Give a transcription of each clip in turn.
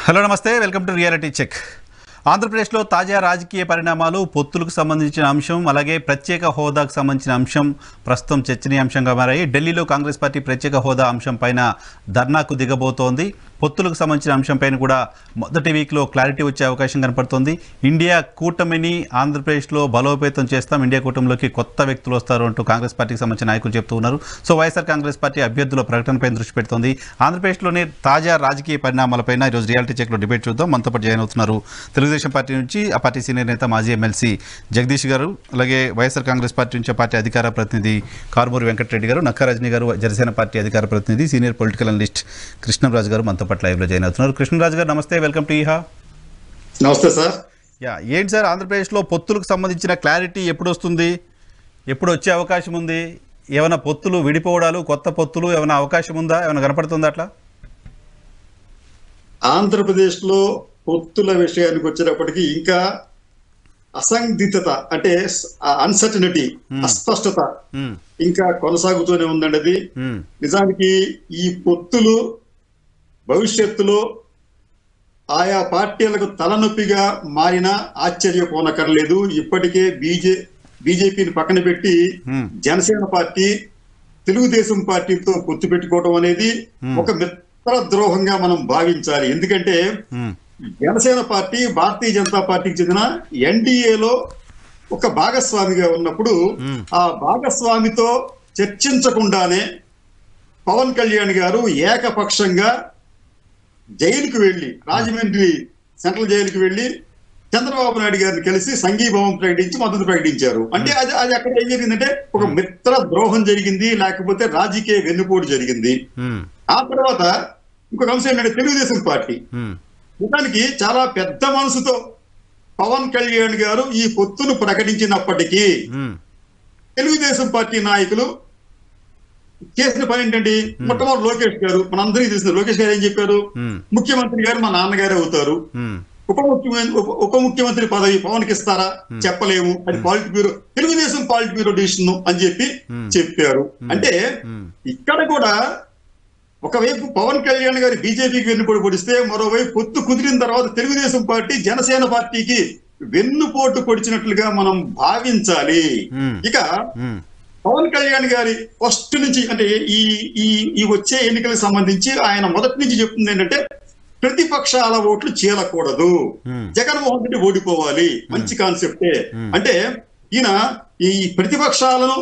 Hello నమస్తే welcome to reality check ఆంధ్రప్రదేశ్లో తాజా రాజకీయ పరిణామాలు పొత్తులకు సంబంధించిన అంశం అలాగే ప్రత్యేక హోదాకు సంబంధించిన అంశం ప్రస్తుతం చర్చనీయాంశంగా మారాయి ఢిల్లీలో కాంగ్రెస్ పార్టీ ప్రత్యేక హోదా అంశం పైన ధర్నాకు దిగబోతోంది పొత్తులకు సంబంధించిన అంశంపైన కూడా మొదటి వీక్లో క్లారిటీ వచ్చే అవకాశం కనపడుతోంది ఇండియా కూటమిని ఆంధ్రప్రదేశ్లో బలోపేతం చేస్తాం ఇండియా కూటమిలోకి కొత్త వ్యక్తులు వస్తారు అంటూ కాంగ్రెస్ పార్టీకి సంబంధించిన నాయకులు చెప్తూ ఉన్నారు సో వైఎస్ఆర్ కాంగ్రెస్ పార్టీ అభ్యర్థుల ప్రకటనపై దృష్టి పెడుతోంది ఆంధ్రప్రదేశ్లోని తాజా రాజకీయ పరిణామాలపైన ఈరోజు రియాలిటీ చెక్లో డిబేట్ చూద్దాం మనతో పాటు జాయిన్ అవుతున్నారు తెలుగుదేశం పార్టీ నుంచి ఆ పార్టీ సీనియర్ నేత మాజీ ఎమ్మెల్సీ జగదీష్ గారు అలాగే వైఎస్ఆర్ కాంగ్రెస్ పార్టీ నుంచి ఆ పార్టీ అధికార ప్రతినిధి కారుమూరి వెంకటరెడ్డి గారు నక్కా రజనీ గారు జనసేన పార్టీ అధికార ప్రతినిధి సీనియర్ పొలిటికల్ అనలిస్ట్ కృష్ణరాజు గారు మనతో పాటు లైవ్లో జాయిన్ అవుతున్నారు కృష్ణరాజు గారు నమస్తే వెల్కమ్ టు ఈహా నమస్తే సార్ యా ఏంటి సార్ ఆంధ్రప్రదేశ్లో పొత్తులకు సంబంధించిన క్లారిటీ ఎప్పుడు వస్తుంది ఎప్పుడు వచ్చే అవకాశం ఉంది ఏమైనా పొత్తులు విడిపోవడాలు కొత్త పొత్తులు ఏమైనా అవకాశం ఉందా ఏమైనా కనపడుతుందా అట్లా ఆంధ్రప్రదేశ్ లో పొత్తుల విషయానికి వచ్చేటప్పటికి ఇంకా అసందిగ్ధత అంటే అన్సర్టనిటీ అస్పష్టత మ్మ్. ఇంకా కొనసాగుతూనే ఉందండి అది మ్మ్. నిజానికి ఈ పొత్తులు భవిష్యత్తులో ఆయా పార్టీలకు తలనొప్పిగా మారిన ఆశ్చర్యపోనకర్లేదు ఇప్పటికే బీజే బీజేపీని పక్కన పెట్టి మ్మ్. జనసేన పార్టీ తెలుగుదేశం పార్టీతో పొత్తు పెట్టుకోవడం అనేది ఒక మిత్ర ద్రోహంగా మనం భావించాలి ఎందుకంటే మ్మ్. జనసేన పార్టీ భారతీయ జనతా పార్టీకి చెందిన ఎన్డీఏలో ఒక భాగస్వామిగా ఉన్నప్పుడు మ్మ్. ఆ భాగస్వామితో చర్చించకుండానే పవన్ కళ్యాణ్ గారు ఏకపక్షంగా జైలుకు వెళ్లి రాజమండ్రి సెంట్రల్ జైలుకి వెళ్లి చంద్రబాబు నాయుడు గారిని కలిసి సంఘీభావం ప్రకటించి మద్దతు ప్రకటించారు అంటే అది అది అక్కడ ఏం జరిగిందంటే ఒక మిత్ర ద్రోహం జరిగింది లేకపోతే రాజకీయ వెన్నుపోటు జరిగింది మ్మ్. ఆ తర్వాత ఇంకొక అంశం ఏంటంటే తెలుగుదేశం పార్టీ మ్మ్. నిజానికి చాలా పెద్ద మనసుతో పవన్ కళ్యాణ్ గారు ఈ పొత్తును ప్రకటించినప్పటికీ మ్మ్. తెలుగుదేశం పార్టీ నాయకులు చేసిన పని ఏంటండి మొట్టమొదటి లోకేష్ గారు మనందరికీ తెలిసిన లోకేష్ గారు ఏం చెప్పారు మ్మ్. ముఖ్యమంత్రి గారు మా నాన్నగారే అవుతారు మ్మ్. ఉప ముఖ్యమంత్రి ఉప- ఉప ముఖ్యమంత్రి పదవి పవన్ కి ఇస్తారా చెప్పలేము అది polit bureau Telugu Desam polit bureau decision అని చెప్పి చెప్పారు అంటే మ్మ్. ఇక్కడ కూడా ఒకవైపు పవన్ కళ్యాణ్ గారి బీజేపీకి వెన్నుపోటు పొడిస్తే మరోవైపు పొత్తు కుదిరిన తర్వాత తెలుగుదేశం పార్టీ జనసేన పార్టీకి వెన్నుపోటు పొడిచినట్లుగా మనం భావించాలి మ్మ్. ఇక మ్మ్. పవన్ కళ్యాణ్ గారి ఫస్ట్ నుంచి అంటే ఈ ఈ ఈ వచ్చే ఎన్నికలకు సంబంధించి ఆయన మొదటి నుంచి చెప్తుంది ఏంటంటే ప్రతిపక్షాల ఓట్లు చీలకూడదు మ్మ్. జగన్మోహన్ రెడ్డి ఓడిపోవాలి మంచి కాన్సెప్టే అంటే ఈయన ఈ ప్రతిపక్షాలను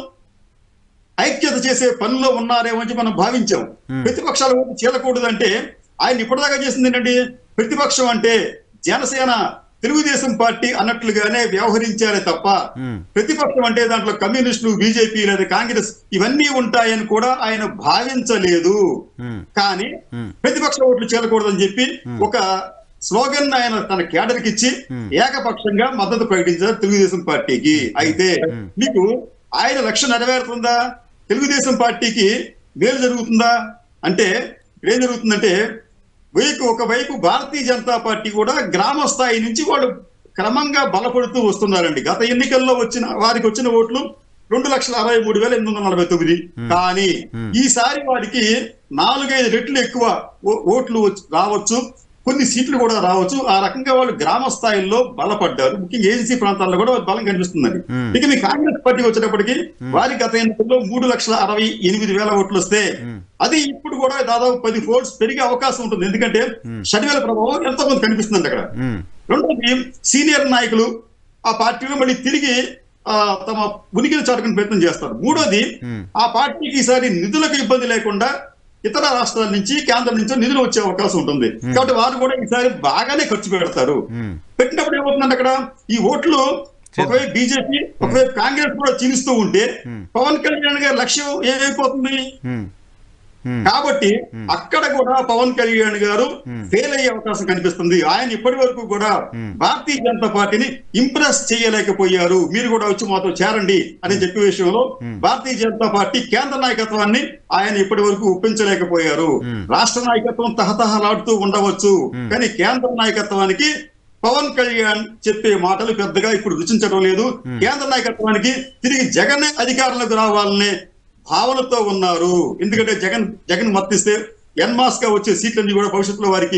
ఐక్యత చేసే పనిలో ఉన్నారేమో అని చెప్పి మనం భావించాం ప్రతిపక్షాల ఓట్లు చీలకూడదు అంటే ఆయన ఇప్పటిదాకా చేసింది ఏంటంటే ప్రతిపక్షం అంటే జనసేన తెలుగుదేశం పార్టీ అన్నట్లుగానే వ్యవహరించారే తప్ప మ్మ్. ప్రతిపక్షం అంటే దాంట్లో కమ్యూనిస్టులు బీజేపీ లేదా కాంగ్రెస్ ఇవన్నీ ఉంటాయని కూడా ఆయన భావించలేదు మ్మ్. కానీ మ్మ్. ప్రతిపక్ష ఓట్లు చేరకూడదని చెప్పి ఒక స్లోగన్ ఆయన తన కేడర్ కి ఇచ్చి ఏకపక్షంగా మద్దతు ప్రకటించారు తెలుగుదేశం పార్టీకి అయితే మీకు ఆయన లక్ష్యం నెరవేరుతుందా తెలుగుదేశం పార్టీకి మేలు జరుగుతుందా అంటే ఏం జరుగుతుందంటే వైపు ఒకవైపు భారతీయ జనతా పార్టీ కూడా గ్రామ స్థాయి నుంచి వాళ్ళు క్రమంగా బలపడుతూ వస్తున్నారండి గత ఎన్నికల్లో వచ్చిన వారికి వచ్చిన ఓట్లు రెండు లక్షల అరవై మూడు వేల ఎనిమిది వందల నలభై తొమ్మిది కానీ ఈసారి వారికి నాలుగైదు రెట్లు ఎక్కువ ఓ- ఓట్లు వచ్చి- రావచ్చు కొన్ని సీట్లు కూడా రావచ్చు ఆ రకంగా వాళ్ళు గ్రామ స్థాయిలో బలపడ్డారు ముఖ్యంగా ఏజెన్సీ ప్రాంతాల్లో కూడా బలం కనిపిస్తుందండి ఇక మీ కాంగ్రెస్ పార్టీ వచ్చేటప్పటికి వారి గత ఎన్నికల్లో మూడు లక్షల అరవై ఎనిమిది వేల ఓట్లు వస్తే అది ఇప్పుడు కూడా దాదాపు పది ఫోర్స్ పెరిగే అవకాశం ఉంటుంది ఎందుకంటే షడ్వేల ప్రభావం ఎంతో కొంత కనిపిస్తుంది అక్కడ మ్మ్. రెండోది సీనియర్ నాయకులు ఆ పార్టీలో మళ్ళీ తిరిగి ఆ, తమ ఉనికిని చాటుకునే ప్రయత్నం చేస్తారు మూడోది ఆ పార్టీకి ఈసారి నిధులకు ఇబ్బంది లేకుండా ఇతర రాష్ట్రాల నుంచి కేంద్రం నుంచి నిధులు వచ్చే అవకాశం ఉంటుంది కాబట్టి వారు కూడా ఈసారి బాగానే ఖర్చు పెడతారు మ్మ్. పెట్టినప్పుడు ఏమవుతుందంటే అక్కడ ఈ ఓట్లు ఒకవైపు బీజేపీ ఒకవైపు కాంగ్రెస్ కూడా చీలుస్తూ ఉంటే పవన్ కళ్యాణ్ గారి లక్ష్యం ఏమైపోతుంది మ్మ్. మ్మ్. కాబట్టి అక్కడ కూడా పవన్ కళ్యాణ్ గారు ఫెయిల్ అయ్యే అవకాశం కనిపిస్తుంది ఆయన ఇప్పటి వరకు కూడా భారతీయ జనతా పార్టీని ఇంప్రెస్ చేయలేకపోయారు మీరు కూడా వచ్చి మాతో చేరండి అని చెప్పే విషయంలో భారతీయ జనతా పార్టీ కేంద్ర నాయకత్వాన్ని ఆయన ఇప్పటి వరకు ఒప్పించలేకపోయారు రాష్ట్ర నాయకత్వం తహతహలాడుతూ ఉండవచ్చు కానీ కేంద్ర నాయకత్వానికి పవన్ కళ్యాణ్ చెప్పే మాటలు పెద్దగా ఇప్పుడు రుచించడం లేదు కేంద్ర నాయకత్వానికి తిరిగి జగన్ అధికారంలోకి రావాలనే భావనతో ఉన్నారు ఎందుకంటే జగన్ జగన్ మత్తిస్తే ఎన్మాస్ గా వచ్చే సీట్లన్నీ కూడా భవిష్యత్తులో వారికి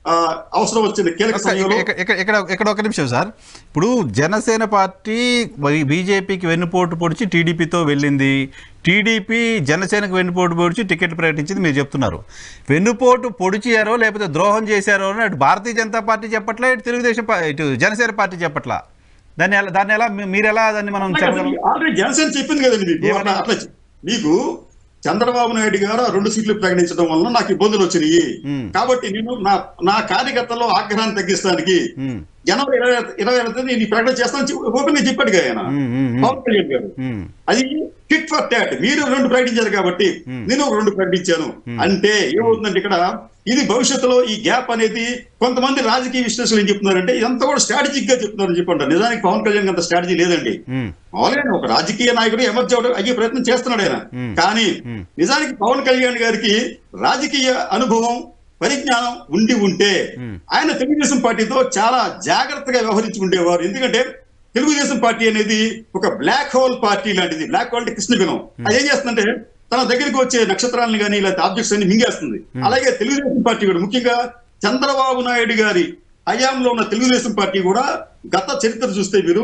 ఆ, అవసరం వచ్చింది కీలక ఇక్కడ సమయంలో ఇక్కడ- ఇక్కడ ఇక్కడ ఇక్కడ ఒక నిమిషం సార్ ఇప్పుడు జనసేన పార్టీ బీజేపీకి వెన్నుపోటు పొడిచి టీడీపీతో వెళ్ళింది టీడీపీ జనసేనకు వెన్నుపోటు పొడిచి టికెట్ ప్రకటించింది మీరు చెప్తున్నారు వెన్నుపోటు పొడిచారో లేకపోతే ద్రోహం చేశారో అని అటు భారతీయ జనతా పార్టీ చెప్పట్లా ఇటు తెలుగుదేశం పా- ఇటు జనసేన పార్టీ చెప్పట్లా దాన్ని ఎలా దాన్ని ఎలా మీ- మీరు ఎలా దాన్ని మనం చెప్పగలం ఆల్రెడీ జనసేన చెప్పింది కదండి మీకు ఏమని? అట్లా అట్లా మీకు చంద్రబాబు నాయుడు గారు ఆ రెండు సీట్లు ప్రకటించడం వలన నాకు ఇబ్బందులు వచ్చినాయి మ్మ్. కాబట్టి నేను నా నా కార్యకర్తల్లో ఆగ్రహాన్ని తగ్గించడానికి మ్మ్. జనవరి ఇరవై ఇరవై ఐదు తేదీ ఈ ప్రకటన చేస్తానని ఓపెన్ గా చెప్పాడు కదా ఆయన మ్మ్, మ్మ్, మ్మ్. పవన్ కళ్యాణ్ గారు మ్మ్. అది టిట్ ఫర్ టాట్ మీరు రెండు ప్రకటించారు కాబట్టి నేను ఒక రెండు ప్రకటించాను అంటే ఏమవుతుందంటే ఇక్కడ ఇది భవిష్యత్తులో ఈ గ్యాప్ అనేది కొంతమంది రాజకీయ విశ్లేషకులు ఏం చెప్తున్నారంటే ఇదంతా కూడా స్ట్రాటజిక్ గా చెప్తున్నారని చెప్పండి నిజానికి పవన్ కళ్యాణ్ అంత స్ట్రాటజీ లేదండి మ్మ్. మామూలుగా ఒక రాజకీయ నాయకుడు ఎమర్జీ అవడం అయ్యే ప్రయత్నం చేస్తున్నాడు ఆయన మ్మ్. కానీ మ్మ్. నిజానికి పవన్ కళ్యాణ్ గారికి రాజకీయ అనుభవం పరిజ్ఞానం ఉండి ఉంటే మ్మ్. ఆయన తెలుగుదేశం పార్టీతో చాలా జాగ్రత్తగా వ్యవహరించి ఉండేవారు ఎందుకంటే తెలుగుదేశం పార్టీ అనేది ఒక బ్లాక్ హోల్ పార్టీ లాంటిది బ్లాక్ హోల్ అంటే కృష్ణబిలం అది ఏం చేస్తుందంటే తన దగ్గరికి వచ్చే నక్షత్రాలను కానీ ఇలాంటి ఆబ్జెక్ట్స్ అన్ని మింగేస్తుంది అలాగే తెలుగుదేశం పార్టీ కూడా ముఖ్యంగా చంద్రబాబు నాయుడు గారి హయాంలో ఉన్న తెలుగుదేశం పార్టీ కూడా గత చరిత్ర చూస్తే మీరు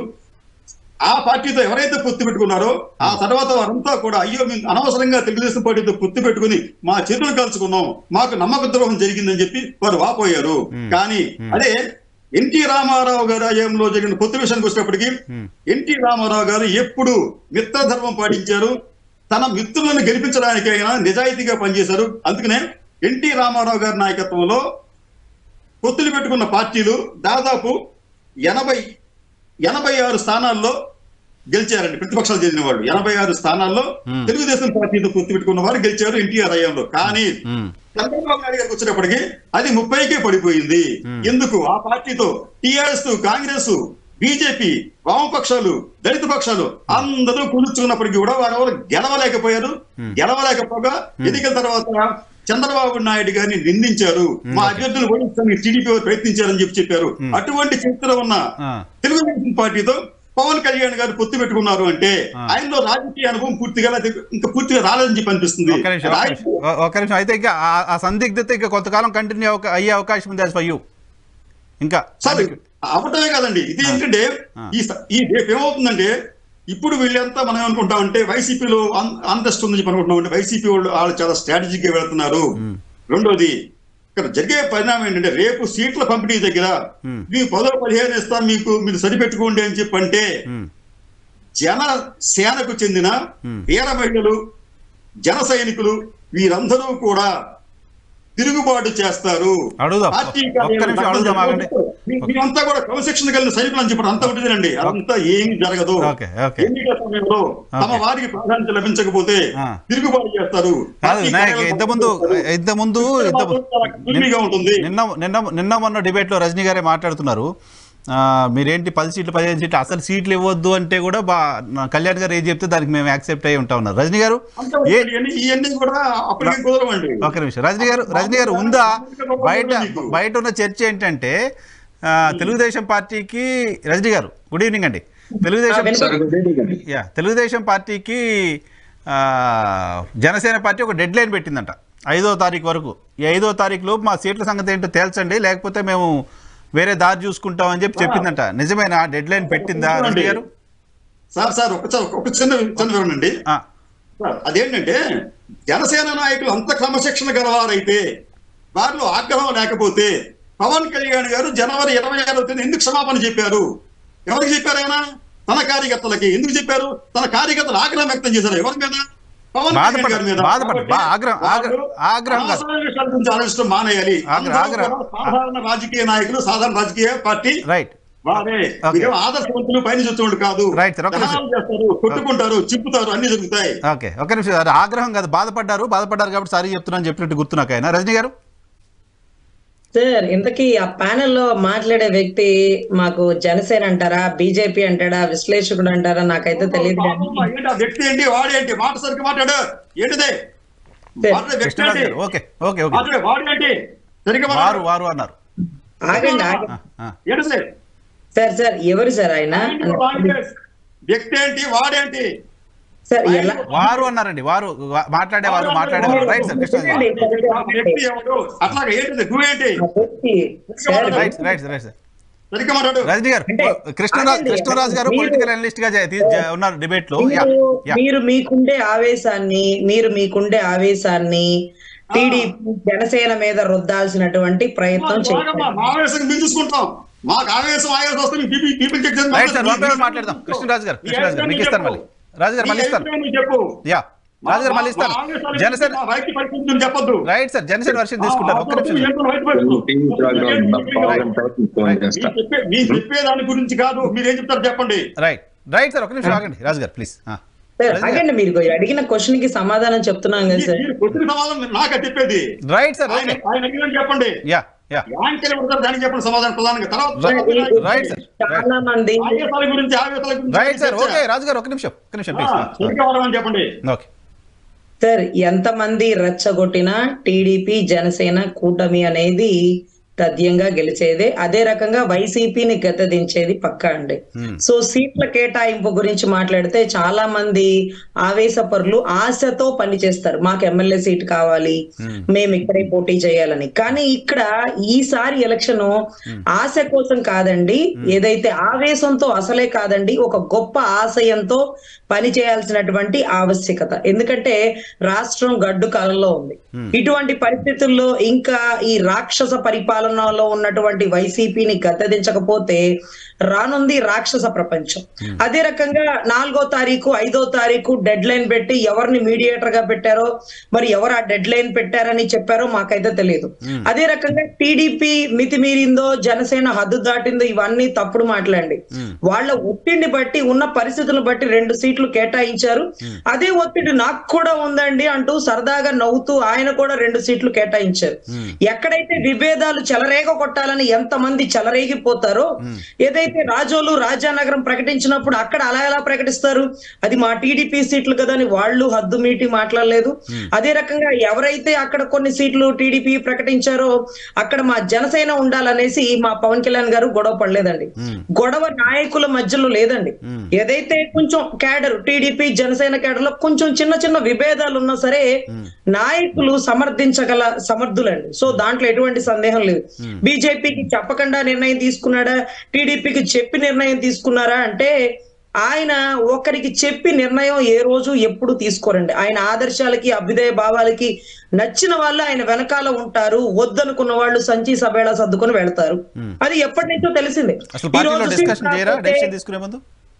ఆ పార్టీతో ఎవరైతే పొత్తు పెట్టుకున్నారో ఆ తర్వాత వారంతా కూడా అయ్యో మేము అనవసరంగా తెలుగుదేశం పార్టీతో పొత్తు పెట్టుకుని మా చేతులు కలుసుకున్నాం మాకు నమ్మక ద్రోహం జరిగిందని చెప్పి వారు వాపోయారు కానీ అదే ఎన్టీ రామారావు గారి హయాంలో జరిగిన పొత్తు విషయానికి వచ్చినప్పటికీ ఎన్టీ రామారావు గారు ఎప్పుడు మిత్రధర్మం పాటించారు తన మిత్రులను గెలిపించడానికైనా నిజాయితీగా పనిచేశారు అందుకనే ఎన్టీ రామారావు గారి నాయకత్వంలో పొత్తులు పెట్టుకున్న పార్టీలు దాదాపు ఎనభై ఎనభై ఆరు స్థానాల్లో గెలిచారండి ప్రతిపక్షాలు చెందిన వాళ్ళు ఎనభై ఆరు స్థానాల్లో తెలుగుదేశం పార్టీతో పొత్తు పెట్టుకున్న వారు గెలిచారు ఎన్టీఆర్ హయాంలో కానీ మ్మ్. చంద్రబాబు నాయుడు గారికి వచ్చినప్పటికీ అది ముప్పైకే పడిపోయింది ఎందుకు ఆ పార్టీతో టీఆర్ఎస్ కాంగ్రెస్ బీజేపీ వామపక్షాలు దళిత పక్షాలు అందరూ కులుచుకున్నప్పటికీ కూడా వారు ఎవరు గెలవలేకపోయారు గెలవలేకపోగా ఎన్నికల తర్వాత చంద్రబాబు నాయుడు గారిని నిందించారు మా అభ్యర్థులు ఓడించడానికి టీడీపీ వారు ప్రయత్నించారని చెప్పి చెప్పారు అటువంటి చరిత్ర ఉన్న ఆ. తెలుగుదేశం పార్టీతో పవన్ కళ్యాణ్ గారు పొత్తు పెట్టుకున్నారు అంటే ఆయనలో రాజకీయ అనుభవం పూర్తిగా లేదా ఇంకా పూర్తిగా రాలేదని చెప్పి అనిపిస్తుంది ఒక్క నిమిషం ఒక్క రాజ- నిమిషం. ఒ- ఒక్క నిమిషం అయితే ఇంకా ఆ- ఆ సందిగ్ధత ఇంకా కొంతకాలం కంటిన్యూ అయ్యే అవకాశం ఉంది యాజ్ ఫర్ యూ ఇంకా సార్ అవటమే కాదండి ఇది ఏంటంటే ఈ స- ఈ రేపు ఏమవుతుందంటే ఇప్పుడు వీళ్ళంతా మనం ఏమనుకుంటామంటే వైసీపీలో అంతస్తు ఉందని చెప్పి అనుకుంటున్నాం అంటే వైసీపీ వాళ్ళు వాళ్ళు చాలా స్ట్రాటజిక్ గా వెళ్తున్నారు రెండోది ఇక్కడ జరిగే పరిణామం ఏంటంటే రేపు సీట్ల పంపిణీ దగ్గర మీకు పదో పదిహేను ఇస్తాం మీకు మీరు సరిపెట్టుకోండి అని చెప్పి అంటే మ్మ్. జన సేనకు చెందిన వీర మహిళలు జన సైనికులు వీరందరూ కూడా తిరుగుబాటు చేస్తారు అడుగుదాం. పార్టీ ఒక్క కార్యాలయం నిమిషం అడుగుదాం, ఆగండి. మీ- మీరంతా కూడా క్రమశిక్షణ కలిగిన సైనికులు అని చెప్పడం అంతా ఉంటుందండి అంతా ఏమి జరగదు ఓకే, ఓకే. ఎన్నికల సమయంలో తమ ఓకే. వారికి ప్రాధాన్యత లభించకపోతే ఆ. తిరుగుబాటు చేస్తారు కాదు పార్టీ వినాయక్ కార్యాలయం ఇంతకుముందు చేస్తారు. ఇంతకుముందు ఇక్కడ ఇంత మాత్రం చాలా గుడ్డిగా ఉంటుంది నిన్న నిన్న నిన్న మొన్న డిబేట్లో రజనీ గారే మాట్లాడుతున్నారు ఆ, మీరేంటి పది సీట్లు పదిహేను సీట్లు అసలు సీట్లు ఇవ్వద్దు అంటే కూడా బా నా కళ్యాణ్ గారు ఏం చెప్తే దానికి మేము యాక్సెప్ట్ అయ్యి ఉంటా ఉన్నారు రజనీ గారు అంతా ఏ ఇవన్నీ ఇవన్నీ కూడా అప్పటికే కుదరవండి ఒక నిమిషం రజనీ గారు రజనీ గారు ఉందా బయట బయట ఉన్న చర్చ ఏంటంటే ఆ, తెలుగుదేశం పార్టీకి రజనీ గారు గుడ్ ఈవినింగ్ అండి తెలుగుదేశం యా తెలుగుదేశం పార్టీకి ఆ, జనసేన పార్టీ ఒక డెడ్ లైన్ పెట్టిందంట ఐదో తారీఖు వరకు ఈ ఐదో తారీఖులో మా సీట్ల సంగతి ఏంటో తేల్చండి లేకపోతే మేము వేరే దారి చూసుకుంటామని చెప్పి చెప్పిందంట నిజమేనా డెడ్ లైన్ పెట్టిందా రజనీ గారు సార్ సార్ ఒక చ- ఒక చిన్న చిన్న వివరణ అండి ఆ, సార్, అదేంటంటే జనసేన నాయకులు అంత క్రమశిక్షణ గలవారైతే వారిలో ఆగ్రహం లేకపోతే పవన్ కళ్యాణ్ గారు జనవరి ఇరవై ఆరో తేదీ ఎందుకు క్షమాపణ చెప్పారు ఎవరికి చెప్పారు ఆయన తన కార్యకర్తలకి ఎందుకు చెప్పారు తన కార్యకర్తలు ఆగ్రహం వ్యక్తం చేశారు ఎవరి మీద పవన్ కళ్యాణ్ బాధపడ్డ- గారి మీద బాధపడ్డ- కాబట్టి బా- ఆగ్రహం- ఆగ్రహం- వాళ్ళు ఆగ్రహం కాదు. అనవసరమైన విషయాల గురించి ఆలోచించడం మానేయాలి ఆగ్రహం- అందరూ ఆగ్రహం. కూడా సాధారణ రాజకీయ నాయకులు సాధారణ రాజకీయ పార్టీ రైట్ వారే Okay. మీరేం ఆదర్శవంతులు పైన చూసేవాళ్ళు కాదు Right, sir. ఒక్క నిమిషం. కలహాలు చేస్తారు కొట్టుకుంటారు చింపుతారు అన్ని జరుగుతాయి ఓకే ఒక నిమిషం అది ఆగ్రహం కాదు బాధపడ్డారు బాధపడ్డారు కాబట్టి సారీ చెప్తున్నాను చెప్పినట్టు గుర్తు నాకు ఆయన రజనీ గారు సార్ ఇంతకీ ఆ ప్యానెల్ లో మాట్లాడే వ్యక్తి మాకు జనసేన అంటారా బీజేపీ అంటారా విశ్లేషకుడు అంటారా నాకైతే తెలియదు కానీ పాపం, ఏంటి ఆ వ్యక్తి ఏంటి వాడేంటి మాట సరికి మాట్లాడు ఏంటిదే మాట్లాడే వ్యక్తి కృష్ణరాజు ఏంటి గారు ఓకే ఓకే ఓకే మాట్లాడే వాడు ఏంటి సరిగ్గా వారు మాట్లాడు వారు అన్నారు ఆగండి ఆగండి ఆ, ఆ. ఏంటిదే సార్ సార్ ఎవరు సార్ ఆయన ఏంటి వాడు? వ్యక్తి ఏంటి వాడేంటి సార్ ఎలా వారు అన్నారండి వారు వా- మాట్లాడేవారు మాట్లాడేవారు రైట్ సార్ కృష్ణరాజు గారు ఆ వ్యక్తి ఎవరు అట్లాగా ఏంటిది నువ్వేంటి ఆ వ్యక్తి, sir right right right sir సరిగ్గా మాట్లాడు రజనీ గారు అంటే, కృష్ణరాజు ఆగండి, కృష్ణరాజు గారు మీరు- పొలిటికల్ అనలిస్ట్ గా జ- తీ- జ- ఉన్నారు డిబేట్ లో యా, మీరు యా. మీరు మీకుండే ఆవేశాన్ని మీరు మీకుండే ఆవేశాన్ని టీడీపీ జనసేన మీద రుద్దాల్సినటువంటి ప్రయత్నం బాగా చేయండి మా ఆవేశం మేము చూసుకుంటాం మాకు ఆవేశం ఆవేశం వస్తే మేము పీపీ పీపీ చెక్ చేసి రైట్ సార్ మాట్లాడతాం. వన్ బై వన్ మాట్లాడదాం కృష్ణరాజు గారు నీ కృష్ణరాజు గారు అభిప్రాయం మీకు ఇస్తాను మళ్ళీ చెప్పు. రాజు గారు నీ మళ్ళీ ఇస్తాను అభిప్రాయం నువ్వు చెప్పు యా రాజు గారు మళ్ళీ మా- ఇస్తాను మా ఆవేశాలు జనసేన మా రైతు పరిస్థితులు చెప్పొద్దు రైట్ సార్ జనసేన వర్షన్ తీసుకుంటాను ఒక్క నిమిషం సార్. ఏంటో రైతు పరిస్థితులు. టీవీ ప్రోగ్రామ్ పావుగంట ఫోన్ చేస్తా మీరు చెప్పే- మీరు చెప్పే దాని గురించి కాదు మీరు ఏం చెప్తారు చెప్పండి రైట్ రైట్ సార్ ఒక నిమిషం ఆగండి రాజు గారు ప్లీజ్ సార్ ఆగండి మీరు అడిగిన క్వశ్చన్ కి సమాధానం చెప్తున్నాం కదా సార్ మీరు క్వశ్చన్ సమాధానం నాకే చెప్పేది రైట్ సార్ ఆయన ఓకే ఆయన అడిగిన చెప్పండి యా యా యాంకర్ ఎవరు దానికి చెప్పండి సమాధానం ప్రధానంగా తర్వాత రైట్ సార్ చాలా మంది ఆవేశాల గురించి ఆవేశాల గురించి రైట్ సార్ చర్చ. ఓకే రాజు గారు ఒక నిమిషం ఒక నిమిషం ఆ, ప్లీజ్ సరిగ్గా వాడమని చెప్పండి ఓకే సార్ ఎంతమంది రెచ్చగొట్టినా టీడీపీ జనసేన కూటమి అనేది తథ్యంగా గెలిచేదే అదే రకంగా వైసీపీని గద్దదించేది పక్కా అండి Hmm. సో సీట్ల కేటాయింపు గురించి మాట్లాడితే చాలా మంది ఆవేశపరులు ఆశతో పనిచేస్తారు మాకు ఎమ్మెల్యే సీట్ కావాలి Hmm. మేము ఇక్కడే పోటీ చేయాలని కానీ ఇక్కడ ఈసారి ఎలక్షన్ ఆశ కోసం కాదండి ఏదైతే ఆవేశంతో అసలే కాదండి ఒక గొప్ప ఆశయంతో పని చేయాల్సినటువంటి ఆవశ్యకత ఎందుకంటే రాష్ట్రం గడ్డు కాలంలో ఉంది ఇటువంటి పరిస్థితుల్లో ఇంకా ఈ రాక్షస పరిపాలనలో ఉన్నటువంటి వైసీపీని గద్దదించకపోతే రానుంది రాక్షస ప్రపంచం అదే రకంగా నాలుగో తారీఖు ఐదో తారీఖు డెడ్ లైన్ పెట్టి ఎవరిని మీడియేటర్ గా పెట్టారో మరి ఎవరు ఆ డెడ్ లైన్ పెట్టారని చెప్పారో మాకైతే తెలియదు అదే రకంగా టీడీపీ మితిమీరిందో జనసేన హద్దు దాటిందో ఇవన్నీ తప్పుడు మాట్లాడండి వాళ్ళ ఒత్తిడిని బట్టి ఉన్న పరిస్థితులను బట్టి రెండు సీట్లు కేటాయించారు అదే ఒత్తిడి నాకు కూడా ఉందండి అంటూ సరదాగా నవ్వుతూ ఆయన కూడా రెండు సీట్లు కేటాయించారు ఎక్కడైతే విభేదాలు చెలరేగ కొట్టాలని ఎంతమంది చెలరేగిపోతారో ఏదైతే రాజోలు రాజానగరం ప్రకటించినప్పుడు అక్కడ అలా ఎలా ప్రకటిస్తారు అది మా టీడీపీ సీట్లు కదా అని వాళ్ళు హద్దు మీటి మాట్లాడలేదు అదే రకంగా ఎవరైతే అక్కడ కొన్ని సీట్లు టీడీపీ ప్రకటించారో అక్కడ మా జనసేన ఉండాలనేసి మా పవన్ కళ్యాణ్ గారు గొడవ పడలేదండి గొడవ నాయకుల మధ్యలో లేదండి ఏదైతే కొంచెం క్యాడర్ టీడీపీ జనసేన క్యాడర్ లో కొంచెం చిన్న చిన్న విభేదాలు ఉన్నా సరే నాయకులు సమర్థించగల సమర్థులండి సో దాంట్లో ఎటువంటి సందేహం లేదు బీజేపీకి చెప్పకుండా నిర్ణయం తీసుకున్నాడా టీడీపీకి చెప్పి నిర్ణయం తీసుకున్నారా అంటే ఆయన ఒకరికి చెప్పి నిర్ణయం ఏ రోజు ఎప్పుడు తీసుకోరండి ఆయన ఆదర్శాలకి అభ్యుదయ భావాలకి నచ్చిన వాళ్ళు ఆయన వెనకాల ఉంటారు వద్దనుకున్న వాళ్ళు సంచి సభేళ సర్దుకొని వెళ్తారు అది ఎప్పటి నుంచో తెలిసిందే అసలు ఈ పార్టీలో రోజు డిస్కషన్ సీట్ చేయరా కాకపోతే- డెసిషన్ తీసుకునే ముందు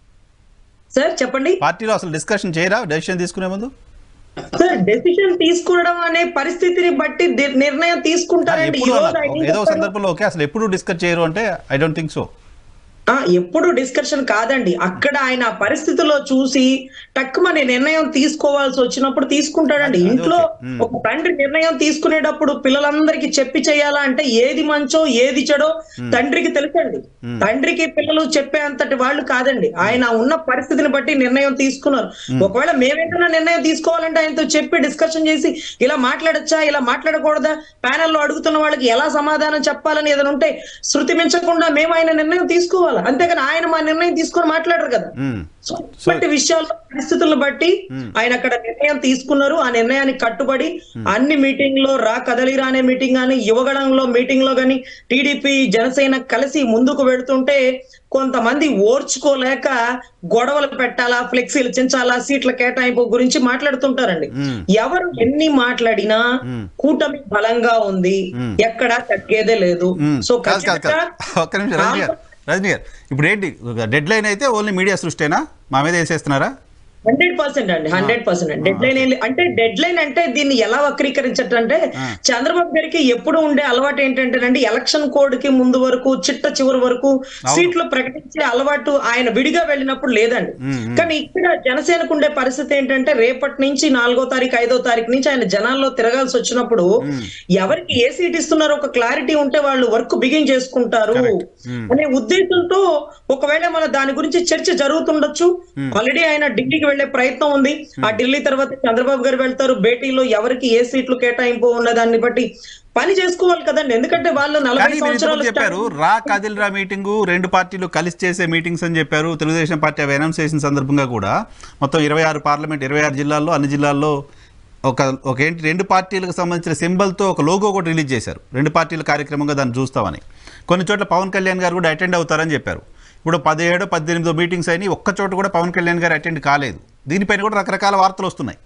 సార్ చెప్పండి పార్టీలో అసలు డిస్కషన్ చేయరా డెసిషన్ తీసుకునే ముందు సార్ డెసిషన్ తీసుకునడం అనే పరిస్థితిని బట్టి ది- నిర్ణయం తీసుకుంటారండి ఈ ఎప్పుడు రోజు అన్నారు? ఆయన ఏం ఏదో చెప్తారు? సందర్భంలో ఓకే అసలు ఎప్పుడు డిస్కస్ చేయరు అంటే ఐ డోంట్ థింక్ సో ఆ ఎప్పుడు డిస్కషన్ కాదండి అక్కడ ఆయన ఆ పరిస్థితిలో చూసి టక్కుమని నిర్ణయం తీసుకోవాల్సి వచ్చినప్పుడు తీసుకుంటాడండి అది ఇంట్లో ఓకే. మ్మ్. ఒక తండ్రి నిర్ణయం తీసుకునేటప్పుడు పిల్లలందరికీ చెప్పి చేయాలా అంటే ఏది మంచో ఏది చెడో తండ్రికి తెలుసండి తండ్రికి పిల్లలు చెప్పే అంతటి వాళ్ళు కాదండి ఆయన ఉన్న పరిస్థితిని బట్టి నిర్ణయం తీసుకున్నారు ఒకవేళ మేమేదైనా నిర్ణయం తీసుకోవాలంటే ఆయనతో చెప్పి డిస్కషన్ చేసి ఇలా మాట్లాడొచ్చా ఇలా మాట్లాడకూడదా ప్యానెల్లో అడుగుతున్న వాళ్ళకి ఎలా సమాధానం చెప్పాలని ఏదైనా ఉంటే శృతి మించకుండా మేము ఆయన నిర్ణయం తీసుకోవాలి అంతేగాని ఆయన మా నిర్ణయం తీసుకొని మాట్లాడరు కదా సో ఇటువంటి విషయాల్లో పరిస్థితులను బట్టి ఆయన అక్కడ నిర్ణయం తీసుకున్నారు ఆ నిర్ణయానికి కట్టుబడి అన్ని మీటింగ్ లో రా కదలిరా అనే మీటింగ్ కానీ యువగళంలో మీటింగ్ లో కానీ టీడీపీ జనసేన కలిసి ముందుకు వెడుతుంటే కొంతమంది ఓర్చుకోలేక గొడవలు పెట్టాలా ఫ్లెక్సీలు చించాలా సీట్ల కేటాయింపు గురించి మాట్లాడుతుంటారండి మ్మ్. ఎవరు ఎన్ని మాట్లాడినా కూటమి బలంగా ఉంది ఎక్కడా తగ్గేదే లేదు సో కాదు కాదు కాదు ఖచ్చితంగా ఒక్క నిమిషం రజనీ గారు రజనీ గారు ఇప్పుడు ఏంటి డెడ్ లైన్ అయితే ఓన్లీ మీడియా సృష్టేనా మా మీద వేసేస్తున్నారా హండ్రెడ్ పర్సెంట్ అండి హండ్రెడ్ పర్సెంట్ అండి డెడ్ లైన్ అంటే డెడ్ లైన్ అంటే దీన్ని ఎలా వక్రీకరించటం అంటే చంద్రబాబు గారికి ఎప్పుడు ఉండే అలవాటు ఏంటంటేనండి ఎలక్షన్ కోడ్ కి ముందు వరకు చిట్ట చివరి వరకు సీట్లు ప్రకటించే అలవాటు ఆయన విడిగా వెళ్ళినప్పుడు లేదండి కానీ ఇక్కడ జనసేనకు ఉండే పరిస్థితి ఏంటంటే రేపటి నుంచి నాలుగో తారీఖు ఐదో తారీఖు నుంచి ఆయన జనాల్లో తిరగాల్సి వచ్చినప్పుడు ఎవరికి ఏ సీట్ ఇస్తున్నారో ఒక క్లారిటీ ఉంటే వాళ్ళు వర్క్ బిగిన్ చేసుకుంటారు అనే ఉద్దేశంతో ఒకవేళ మన దాని గురించి చర్చ జరుగుతుండొచ్చు ఆల్రెడీ ఆయన ఢిల్లీకి వెళ్లే ప్రయత్నం ఉంది ఆ ఢిల్లీ తర్వాత చంద్రబాబు గారు వెళ్తారు భేటీలో ఎవరికి ఏ సీట్లు కేటాయింపు ఉన్న దాన్ని బట్టి పని చేసుకోవాలి కదండి ఎందుకంటే వాళ్ళు నలభై కానీ మీరు ఇంతకు సంవత్సరాలు చెప్పారు రా కదిల్రా మీటింగు రెండు పార్టీలు కలిసి చేసే మీటింగ్స్ అని చెప్పారు తెలుగుదేశం పార్టీ అవి అనౌన్స్ చేసిన సందర్భంగా కూడా మొత్తం ఇరవై ఆరు పార్లమెంట్ ఇరవై ఆరు జిల్లాల్లో అన్ని జిల్లాల్లో ఒక ఒక ఏంటి రెండు పార్టీలకు సంబంధించిన సింబల్తో ఒక లోగో కూడా రిలీజ్ చేశారు రెండు పార్టీల కార్యక్రమంగా దాన్ని చూస్తామని కొన్ని చోట్ల పవన్ కళ్యాణ్ గారు కూడా అటెండ్ అవుతారని చెప్పారు ఇప్పుడు పదిహేడు పద్దెనిమిదో మీటింగ్స్ అయినాయి ఒక్క చోట కూడా పవన్ కళ్యాణ్ గారు అటెండ్ కాలేదు దీనిపైన కూడా రకరకాల వార్తలు వస్తున్నాయి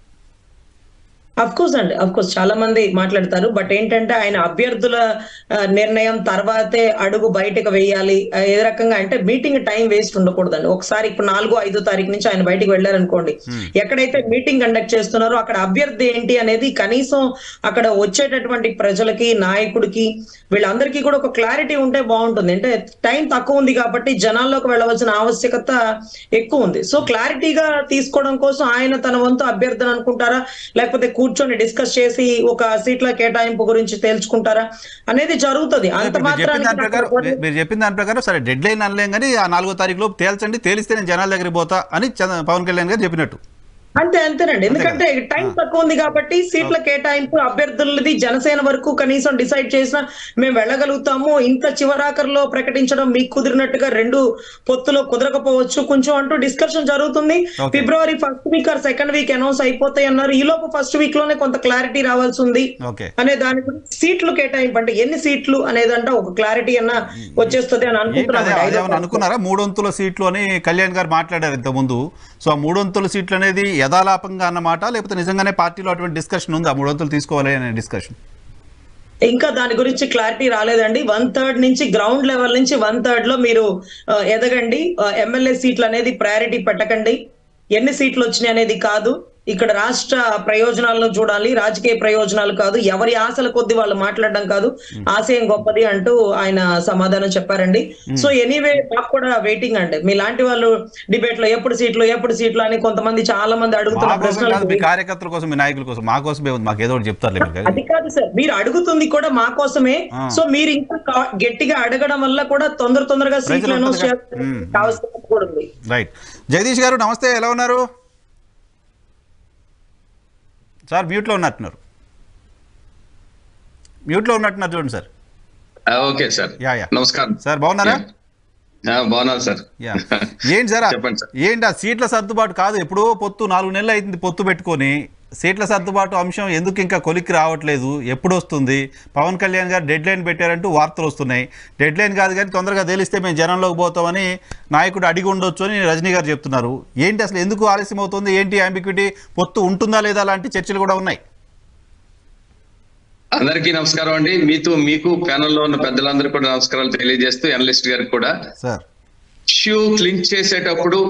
అఫ్ కోర్స్ అండి అఫ్ కోర్స్ చాలా మంది మాట్లాడతారు బట్ ఏంటంటే ఆయన అభ్యర్థుల ఆ, నిర్ణయం తర్వాతే అడుగు బయటకు వేయాలి ఆ, ఏ రకంగా అంటే మీటింగ్ టైం వేస్ట్ ఉండకూడదండి ఒకసారి ఇప్పుడు నాలుగో ఐదో తారీఖు నుంచి ఆయన బయటికి వెళ్ళారనుకోండి ఎక్కడైతే మీటింగ్ కండక్ట్ చేస్తున్నారో అక్కడ అభ్యర్థి ఏంటి అనేది కనీసం అక్కడ వచ్చేటటువంటి ప్రజలకి నాయకుడికి వీళ్ళందరికీ కూడా ఒక క్లారిటీ ఉంటే బాగుంటుంది అంటే టైం తక్కువ ఉంది కాబట్టి జనాల్లోకి వెళ్ళవలసిన ఆవశ్యకత ఎక్కువ ఉంది సో క్లారిటీగా తీసుకోవడం కోసం ఆయన తన వంతు అభ్యర్థన అనుకుంటారా లేకపోతే కూర్చొని డిస్కస్ చేసి ఒక సీట్ల కేటాయింపు గురించి తేల్చుకుంటారా అనేది జరుగుతుంది అంత మీరు చెప్పిన దాని ప్రకారం మాత్రానికి మీరు- మీరు చెప్పిన దాని ప్రకారం సరే డెడ్ లైన్ అనలేం కానీ ఆ నాలుగో తారీఖు లోపు తేల్చండి తేలిస్తే నేను జనాల దగ్గరికి పోతా అని చంద్ర- పవన్ కళ్యాణ్ గారు చెప్పినట్టు అంతే అంతేనండి ఎందుకంటే టైం తక్కువ ఉంది కాబట్టి సీట్ల కేటాయింపు అభ్యర్థులది జనసేన వరకు కనీసం డిసైడ్ చేసినా మేము వెళ్ళగలుగుతాము ఇంత చివరాఖరులో ప్రకటించడం మీకు కుదిరినట్టుగా రెండు పొత్తులో కుదరకపోవచ్చు కొంచెం అంటూ డిస్కషన్ జరుగుతుంది Okay. February first week or second week announce అయిపోతాయి అన్నారు ఈ లోపు ఫస్ట్ వీక్ లోనే కొంత క్లారిటీ రావాల్సి ఉంది ఓకే అనే దాని గురించి సీట్లు కేటాయింపు అంటే ఎన్ని సీట్లు అనేదంటే ఒక క్లారిటీ అన్న వచ్చేస్తుంది అని ఏంటి అదే అనుకుంటున్నాను అదేమన్నా అనుకున్నారా మూడొంతుల సీట్లు అని కళ్యాణ్ గారు మాట్లాడారు ఇంతకుముందు సో ఆ మూడొంతుల సీట్లు అనేది యథాలాపంగా అన్నమాట లేకపోతే నిజంగానే పార్టీలో అటువంటి డిస్కషన్ ఉంది ఆ మూడొంతులు తీసుకోవాలి అనే డిస్కషన్ ఇంకా దాని గురించి క్లారిటీ రాలేదండి వన్ థర్డ్ నుంచి గ్రౌండ్ లెవెల్ నుంచి వన్ థర్డ్ లో మీరు ఆ, ఎదగండి ఎమ్మెల్యే సీట్లు అనేది ప్రయారిటీ పెట్టకండి ఎన్ని సీట్లు వచ్చినాయి అనేది కాదు ఇక్కడ రాష్ట్ర ప్రయోజనాలను చూడాలి రాజకీయ ప్రయోజనాలు కాదు ఎవరి ఆశల కొద్ది వాళ్ళు మాట్లాడడం కాదు ఆశయం గొప్పది అంటూ ఆయన సమాధానం చెప్పారండి సో ఎనీవే నాకు కూడా వెయిటింగ్ అండి మీలాంటి వాళ్ళు డిబేట్ లో ఎప్పుడు సీట్లు ఎప్పుడు సీట్లు అని కొంతమంది చాలా మంది మా అడుగుతున్న కోసం కాదు మీ ప్రశ్నలు కార్యకర్తల కోసం మీ నాయకుల కోసం మా కోసమే ఉంది మాకు ఏదో ఒకటి చెప్తారులే మీరు అది కాదు సార్ మీరు అడుగుతుంది కూడా మా కోసమే ఆ. సో మీరు ఇంకా కా- గట్టిగా అడగడం వల్ల కూడా తొందర తొందరగా సీట్లు ప్రజలు అనౌన్స్ ఉంటుందిగా. చేయాల్సిన అవసరం కూడా ఉంది రైట్ జగదీష్ గారు నమస్తే ఎలా ఉన్నారు సార్ మ్యూట్లో ఉన్నట్టున్నారు మ్యూట్లో ఉన్నట్టున్నారు చూడండి సార్ ఆ, ఓకే సార్ యా యా నమస్కారం సార్ బాగున్నారా ఆ, బాగున్నాను సార్ యా ఏంటి సార్ చెప్పండి సార్. ఏంటి ఆ సీట్ల సర్దుబాటు కాదు ఎప్పుడో పొత్తు నాలుగు నెలలు అయింది పొత్తు పెట్టుకొని సీట్ల సర్దుబాటు అంశం ఎందుకు ఇంకా కొలిక్కి రావట్లేదు ఎప్పుడు వస్తుంది పవన్ కళ్యాణ్ గారు డెడ్ లైన్ పెట్టారంటూ వార్తలు వస్తున్నాయి డెడ్ లైన్ కాదు కానీ తొందరగా తెలిస్తే మేము జనంలోకి పోతామని నాయకుడు అడిగి ఉండొచ్చు అని రజనీ గారు చెప్తున్నారు ఏంటి అసలు ఎందుకు ఆలస్యం అవుతుంది ఏంటి అంబిక్విటీ పొత్తు ఉంటుందా లేదా లాంటి చర్చలు కూడా ఉన్నాయి అందరికీ నమస్కారం అండి మీతో మీకు ప్యానెల్ లో ఉన్న పెద్దలందరూ కూడా నమస్కారాలు తెలియజేస్తూ అనలిస్ట్ గారికి కూడా సార్ ఇష్యూ క్లింక్ చేసేటప్పుడు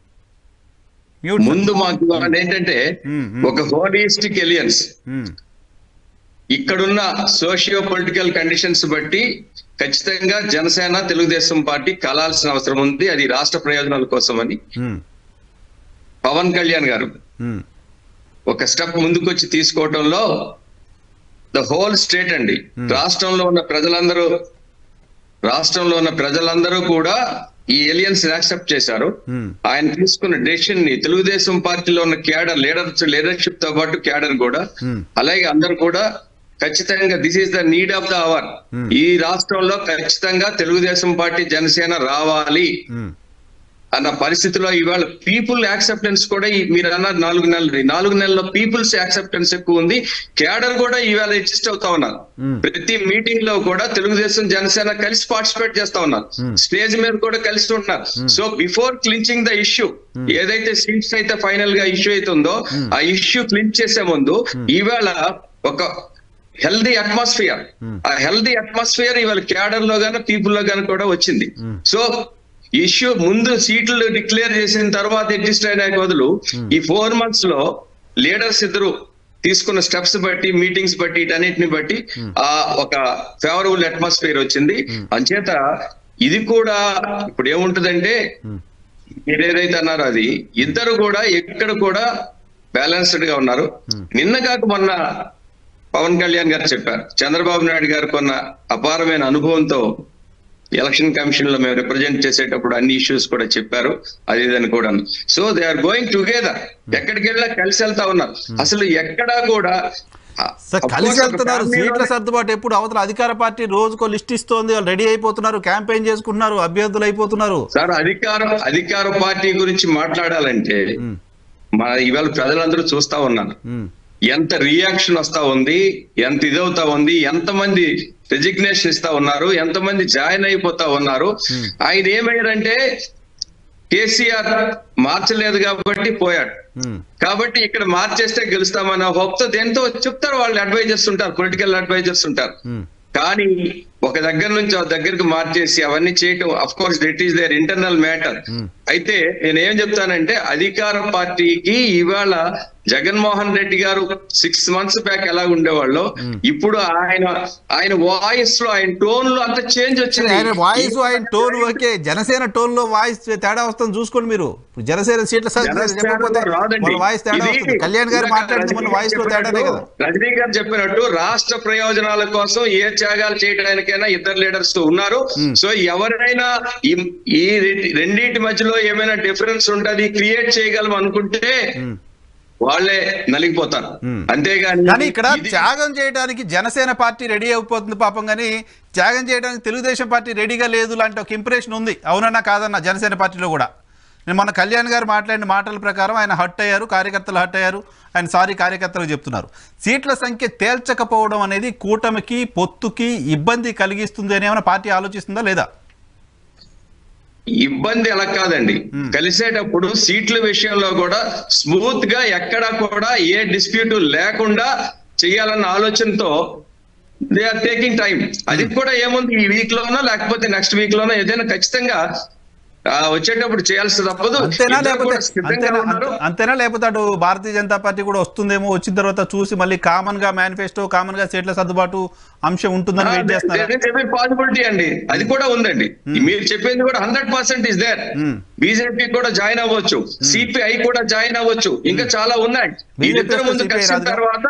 మ్యూట్ ముందు మాకు ఇవాళ ఏంటంటే మ్మ్, మ్మ్. ఒక హోలిస్టిక్ ఎలియన్స్ మ్మ్. ఇక్కడున్న సోషియో పొలిటికల్ కండిషన్స్ బట్టి ఖచ్చితంగా జనసేన తెలుగుదేశం పార్టీ కలాల్సిన అవసరం ఉంది అది రాష్ట్ర ప్రయోజనాల కోసం అని మ్మ్. పవన్ కళ్యాణ్ గారు మ్మ్. ఒక స్టెప్ ముందుకొచ్చి తీసుకోవడంలో ద హోల్ స్టేట్ అండి రాష్ట్రంలో ఉన్న ప్రజలందరూ రాష్ట్రంలో ఉన్న ప్రజలందరూ కూడా ఈ ఎలియన్స్ యాక్సెప్ట్ చేశారు మ్మ్. ఆయన తీసుకున్న డెసిషన్ ని తెలుగుదేశం పార్టీలో ఉన్న క్యాడర్ లీడర్ లీడర్షిప్ తో పాటు క్యాడర్ కూడా Hmm. అలాగే అందరూ కూడా ఖచ్చితంగా this is the need of the hour Hmm. ఈ రాష్ట్రంలో ఖచ్చితంగా తెలుగుదేశం పార్టీ జనసేన రావాలి మ్మ్. అన్న పరిస్థితిలో ఇవాళ పీపుల్ యాక్సెప్టెన్స్ కూడా ఈ- మీరు అన్నారు నాలుగు నెలలు నాలుగు నెలల్లో పీపుల్స్ యాక్సెప్టెన్స్ ఎక్కువ ఉంది క్యాడర్ కూడా ఇవాళ ఎగ్జిస్ట్ అవుతా ఉన్నారు Hmm. ప్రతి మీటింగ్ లో కూడా తెలుగుదేశం జనసేన కలిసి పార్టిసిపేట్ చేస్తా ఉన్నారు స్టేజ్ మీద కూడా కలిసి ఉంటున్నారు so before clinching the issue ఏదైతే సీట్స్ అయితే ఫైనల్ గా ఇష్యూ అవుతుందో ఆ ఇష్యూ క్లించ్ చేసే ముందు ఇవాళ ఒక హెల్దీ అట్మాస్ఫియర్ ఆ హెల్దీ అట్మాస్ఫియర్ ఇవాళ క్యాడర్ లో గానీ పీపుల్ లో గానీ కూడా వచ్చింది సో ఇష్యూ ముందు సీట్లు డిక్లేర్ చేసిన తర్వాత అడ్జస్ట్ అయిన బదులు ఈ ఫోర్ మంత్స్ లో లీడర్స్ ఇద్దరు తీసుకున్న స్టెప్స్ బట్టి మీటింగ్స్ బట్టి వీటన్నిటిని బట్టి ఆ ఒక ఫేవరబుల్ అట్మాస్ఫియర్ వచ్చింది అంచేత ఇది కూడా ఇప్పుడు ఏముంటదంటే మీరు ఏదైతే అన్నారో అది ఇద్దరు కూడా ఎక్కడ కూడా బ్యాలెన్స్డ్ గా ఉన్నారు నిన్న కాక మొన్న పవన్ కళ్యాణ్ గారు చెప్పారు చంద్రబాబు నాయుడు గారు కొన్న అపారమైన అనుభవంతో ఎలక్షన్ కమిషన్ లో మేము రిప్రజెంట్ చేసేటప్పుడు అన్ని ఇష్యూస్ కూడా చెప్పారు అది ఇదని కూడా so they are going together ఎక్కడికి వెళ్ళా కలిసి వెళ్తా ఉన్నారు అసలు ఎక్కడా కూడా సార్ Of కలిసి course, ఒక వెళ్తున్నారు family సీట్ల లోనే- సర్దుబాటు ఎప్పుడు అవతల అధికార పార్టీ రోజుకో లిస్ట్ ఇస్తోంది వాళ్ళు రెడీ అయిపోతున్నారు క్యాంపెయిన్ చేసుకుంటున్నారు అభ్యర్థులు అయిపోతున్నారు సార్ అధికారం అధికార పార్టీ గురించి మాట్లాడాలంటే మన ఇవాళ ప్రజలందరూ చూస్తా ఉన్నారు ఉమ్, ఎంత రియాక్షన్ వస్తా ఉంది ఎంత ఇదవుతా ఉంది ఎంతమంది రెజిగ్నేషన్ ఇస్తా ఉన్నారు ఎంతమంది జాయిన్ అయిపోతా ఉన్నారు ఆయన ఏమయ్యారంటే కేసీఆర్ మార్చలేదు కాబట్టి పోయాడు ఉమ్, కాబట్టి ఇక్కడ మార్చేస్తే గెలుస్తామన్న హోప్తో దేంతో చెప్తారు వాళ్ళు అడ్వైజర్స్ ఉంటారు పొలిటికల్ అడ్వైజర్స్ ఉంటారు ఉమ్, కానీ ఒక దగ్గర నుంచి ఆ దగ్గరికి మార్చేసి అవన్నీ చేయటం of course that is their internal matter అయితే నేను ఏం చెప్తానంటే అధికార పార్టీకి ఇవాళ జగన్మోహన్ రెడ్డి గారు సిక్స్ మంత్స్ బ్యాక్ ఎలా ఉండేవాళ్ళు ఇప్పుడు ఆయన ఆయన వాయిస్ లో ఆయన టోన్ లో అంత చేంజ్ వచ్చింది ఆయన వాయిస్ ఆయన టోన్ ఓకే జనసేన టోన్ లో వాయిస్ తేడా వస్తుంది చూసుకోండి మీరు ఇప్పుడు జనసేన సీట్ల సంఖ్య జనసేనలో చెప్పకపోతే రాదండి. వాళ్ళ వాయిస్ తేడా ఇది వస్తుంది కళ్యాణ్ గారు ఇందాక మాట్లాడింది మన రజనీ వాయిస్ లో గారు తేడానే కదా చెప్పినట్టు- రజనీ గారు చెప్పినట్టు రాష్ట్ర ప్రయోజనాల కోసం ఏ త్యాగాలు చేయడానికైనా ఇద్దరు లీడర్స్ ఉన్నారు సో ఎవరైనా ఈ- ఈ రె- రెండింటి మధ్యలో ఏమైనా డిఫరెన్స్ ఉంటది క్రియేట్ చేయగలం అనుకుంటే వాళ్ళే నలిగిపోతారు అంతేగాని కానీ ఇక్కడ ఇది- త్యాగం చేయడానికి జనసేన పార్టీ రెడీ అయిపోతుంది పాపం కానీ త్యాగం చేయడానికి తెలుగుదేశం పార్టీ రెడీగా లేదు లాంటి ఒక ఇంప్రెషన్ ఉంది అవునన్నా కాదన్నా జనసేన పార్టీలో కూడా నేను మొన్న కళ్యాణ్ గారు మాట్లాడిన మాటల ప్రకారం ఆయన హట్ అయ్యారు కార్యకర్తలు హట్ అయ్యారు ఆయన సారీ కార్యకర్తలకు చెప్తున్నారు సీట్ల సంఖ్య తేల్చకపోవడం అనేది కూటమికి పొత్తుకి ఇబ్బంది కలిగిస్తుంది అని ఏమైనా పార్టీ ఆలోచిస్తుందా లేదా ఇబ్బంది ఎలా కాదండి కలిసేటప్పుడు సీట్ల విషయంలో కూడా స్మూత్ గా ఎక్కడా కూడా ఏ డిస్ప్యూట్ లేకుండా చేయాలన్న ఆలోచనతో దే ఆర్ టేకింగ్ టైం అది కూడా ఏముంది ఈ వీక్ లోనో లేకపోతే నెక్స్ట్ వీక్ లోనో ఏదైనా ఖచ్చితంగా ఆ, వచ్చేటప్పుడు చేయాల్సి తప్పదు అంతేనా ఇద్దరు లేకపోతే కూడా సిద్ధంగా అంతేనా ఉన్నారు. అంతే- అంతేనా లేకపోతే అటు భారతీయ జనతా పార్టీ కూడా వస్తుందేమో వచ్చిన తర్వాత చూసి మళ్ళీ కామన్ గా మేనిఫెస్టో కామన్ గా సీట్ల సర్దుబాటు అంశం ఉంటుందని వెయిట్ చేస్తున్నారా పాసిబిలిటీ అండి అది కూడా ఉందండి మీరు చెప్పింది కూడా hundred percent is there Hmm. BJP కూడా జాయిన్ అవ్వచ్చు సిపిఐ కూడా జాయిన్ అవ్వచ్చు ఇంకా చాలా ఉన్నాయి BJP వీళ్ళిద్దరు వస్తే ముందు CPI కలిసిన రాదుగా? తర్వాత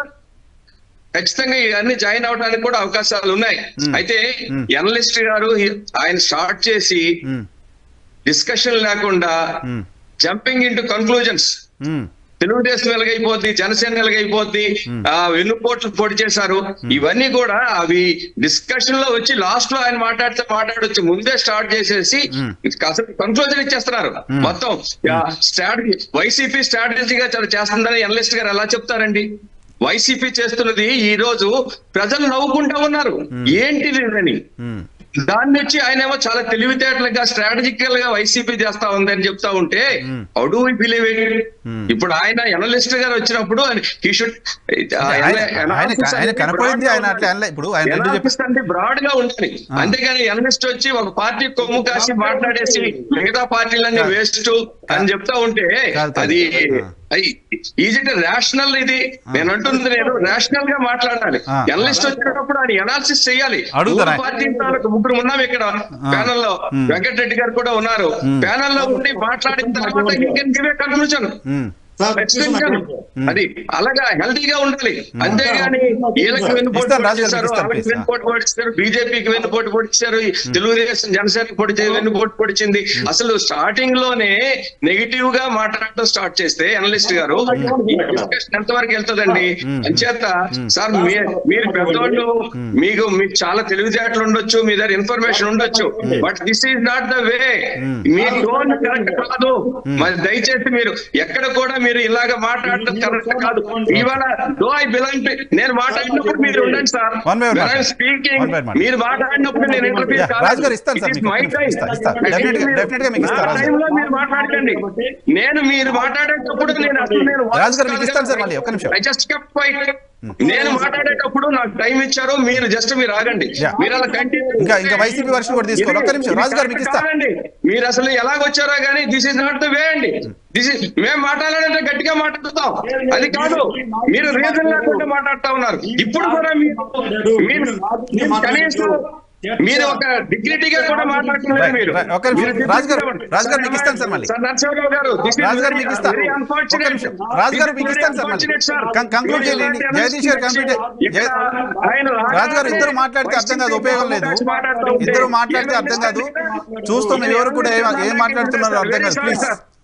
ఖచ్చితంగా ఇవన్నీ జాయిన్ అవడానికి కూడా అవకాశాలు ఉన్నాయి అయితే ఎనలిస్ట్ గారు ఆయన స్టార్ట్ చేసి ఉమ్, డిస్కషన్ లేకుండా ఉమ్, జంపింగ్ ఇంటూ కన్క్లూజన్స్ ఉమ్, తెలుగుదేశం ఎలాగైపోద్ది జనసేన ఎలాగైపోద్ది ఆ వెన్నుపోట్లు పొడి చేశారు ఇవన్నీ కూడా అవి డిస్కషన్ లో వచ్చి లాస్ట్ లో ఆయన మాట్లాడితే మాట్లాడొచ్చు ముందే స్టార్ట్ చేసేసి అసలు కన్క్లూజన్ ఇచ్చేస్తున్నారు మొత్తం స్ట్రాటజీ వైసీపీ స్ట్రాటజీగా చాలా చేస్తుందని ఎనలిస్ట్ గారు ఎలా చెప్తారండి వైసీపీ చేస్తున్నది ఈ రోజు ప్రజలు నవ్వుకుంటా ఉన్నారు ఏంటిది అని ఉమ్. దాన్ని వచ్చి ఆయన ఏమో చాలా తెలివితేటలుగా స్ట్రాటజికల్ గా వైసీపీ చేస్తా ఉంది అని చెప్తా ఉంటే how do we believe it ఇప్పుడు ఆయన ఎనలిస్ట్ గారు వచ్చినప్పుడు హీ షుడ్ ఆయన- ఆయన ఆయన కనపడింది ఆయన అట్లా అనలే. ఇప్పుడు ఆయన రెండు చెప్పి అంటే బ్రాడ్ గా ఉండాలి అంతేగాని ఎనలిస్ట్ వచ్చి ఒక పార్టీ కొమ్ము కాసి మాట్లాడేసి మిగతా పార్టీలన్నీ వేస్ట్ అని చెప్తా ఉంటే కాదు, కాదు. అది ఆ. ఈజ్ ఇట్ రేషనల్ ఇది నేను అంటుంది నేను రేషనల్ గా మాట్లాడాలి ఆ. ఎనలిస్ట్ వచ్చేటప్పుడు ఆయన ఎనాలిసిస్ చేయాలి అడుగుతారా? మూడు పార్టీ తాలూకు ముగ్గురు ఉన్నాం ఇక్కడ ప్యానల్ లో వెంకటరెడ్డి గారు కూడా ఉన్నారు ప్యానల్ లో ఉండి మాట్లాడిన తర్వాత you can give a conclusion um, sir ఖచ్చితంగా అది అలాగా హెల్తీగా ఉండాలి అంతేగాని వీళ్ళకి వెన్నుపోటు ఇస్తాను, రాజు గారికి పొడిచారు ఇస్తాను, వాళ్ళకి please. వెన్నుపోటు పొడిచారు బీజేపీకి వెన్నుపోటు పొడిచారు ఈ తెలుగుదేశం జనసేన పొడిచే వెన్నుపోటు పొడిచింది అసలు స్టార్టింగ్ లోనే నెగిటివ్ గా మాట్లాడటం స్టార్ట్ చేస్తే అనలిస్ట్ గారు డిస్కషన్ ఎంత వరకు వెళ్తుందండి అంచేత సార్ మీ- మీరు పెద్దోళ్ళు మీకు మీకు చాలా తెలివితేటలు ఉండొచ్చు మీ దగ్గర ఇన్ఫర్మేషన్ ఉండొచ్చు but this is not the way మీ టోన్ కరెక్ట్ కాదు మరి దయచేసి మీరు ఎక్కడ కూడా మీరు ఇలాగ మాట్లాడటం కరెక్ట్ కాదు ఇవాళ దో ఐ బిలాంగ్ నేను మాట్లాడినప్పుడు మీరు ఉండండి సార్ One by one మాట్లాడండి. Speaking One by one. మీరు మాట్లాడినప్పుడు నేను ఇంటర్వ్యూ Yeah, రాజు గారు ఇస్తాను సార్ మీకు. ఇస్తా, ఇస్తా. Definitely గా- definitely గా మీకు ఇస్తా, రాజు గారు. టైంలో మీరు మాట్లాడకండి నేను మీరు మాట్లాడేటప్పుడు నేను అసలు నేను రాజు గారు మీకు ఇస్తాను సార్ మళ్ళీ, ఒక్క నిమిషం. I just kept quiet. నేను మాట్లాడేటప్పుడు నాకు టైం ఇచ్చారు మీరు జస్ట్ మీరు ఆగండి Yeah. మీరు అలా కంటిన్యూ ఇంకా- ఇంకా వైసీపీ వర్షన్ కూడా తీసుకోవాలి. ఒక్క నిమిషం, రాజు గారు మీకు ఇస్తా. కాదండి మీరు అసలు ఎలాగొచ్చారో కానీ this is not the way అండి దిస్ ఇస్ మేము మాట్లాడాలంటే గట్టిగా మాట్లాడుతాం అది కాదు మీరు రీజన్ లేకుండా మాట్లాడుతా ఉన్నారు ఇప్పుడు కూడా మీరు మీరు మీరు కనీసం మీరు ఒక డిగ్నిటీగా కూడా మాట్లాడుతున్నారు Right, మీరు right. ఒక్క నిమిషం. మీరు రాజు గారు, రాజు గారు మీకు ఇస్తాను సార్ మళ్ళీ. సార్ నరసింహరావు గారు this is రాజు గారు very- మీకు ఇస్తా. very ఒక్క unfortunate. నిమిషం. రాజు గారు This is మీకు very ఇస్తాను సార్ మళ్ళీ. unfortunate, sir. కం- conclude చేయండి. మీరు జగదీష్ గారు complete చే- ఇక్కడ ఆయన రాజు గారు ఇద్దరు మాట్లాడితే అర్థం కాదు ఉపయోగం లేదు ఇద్దరు మాట్లాడితే అర్థం కాదు చూస్తున్న ఎవరు కూడా ఏం ఏం మాట్లాడుతున్నారో అర్థం కాదు please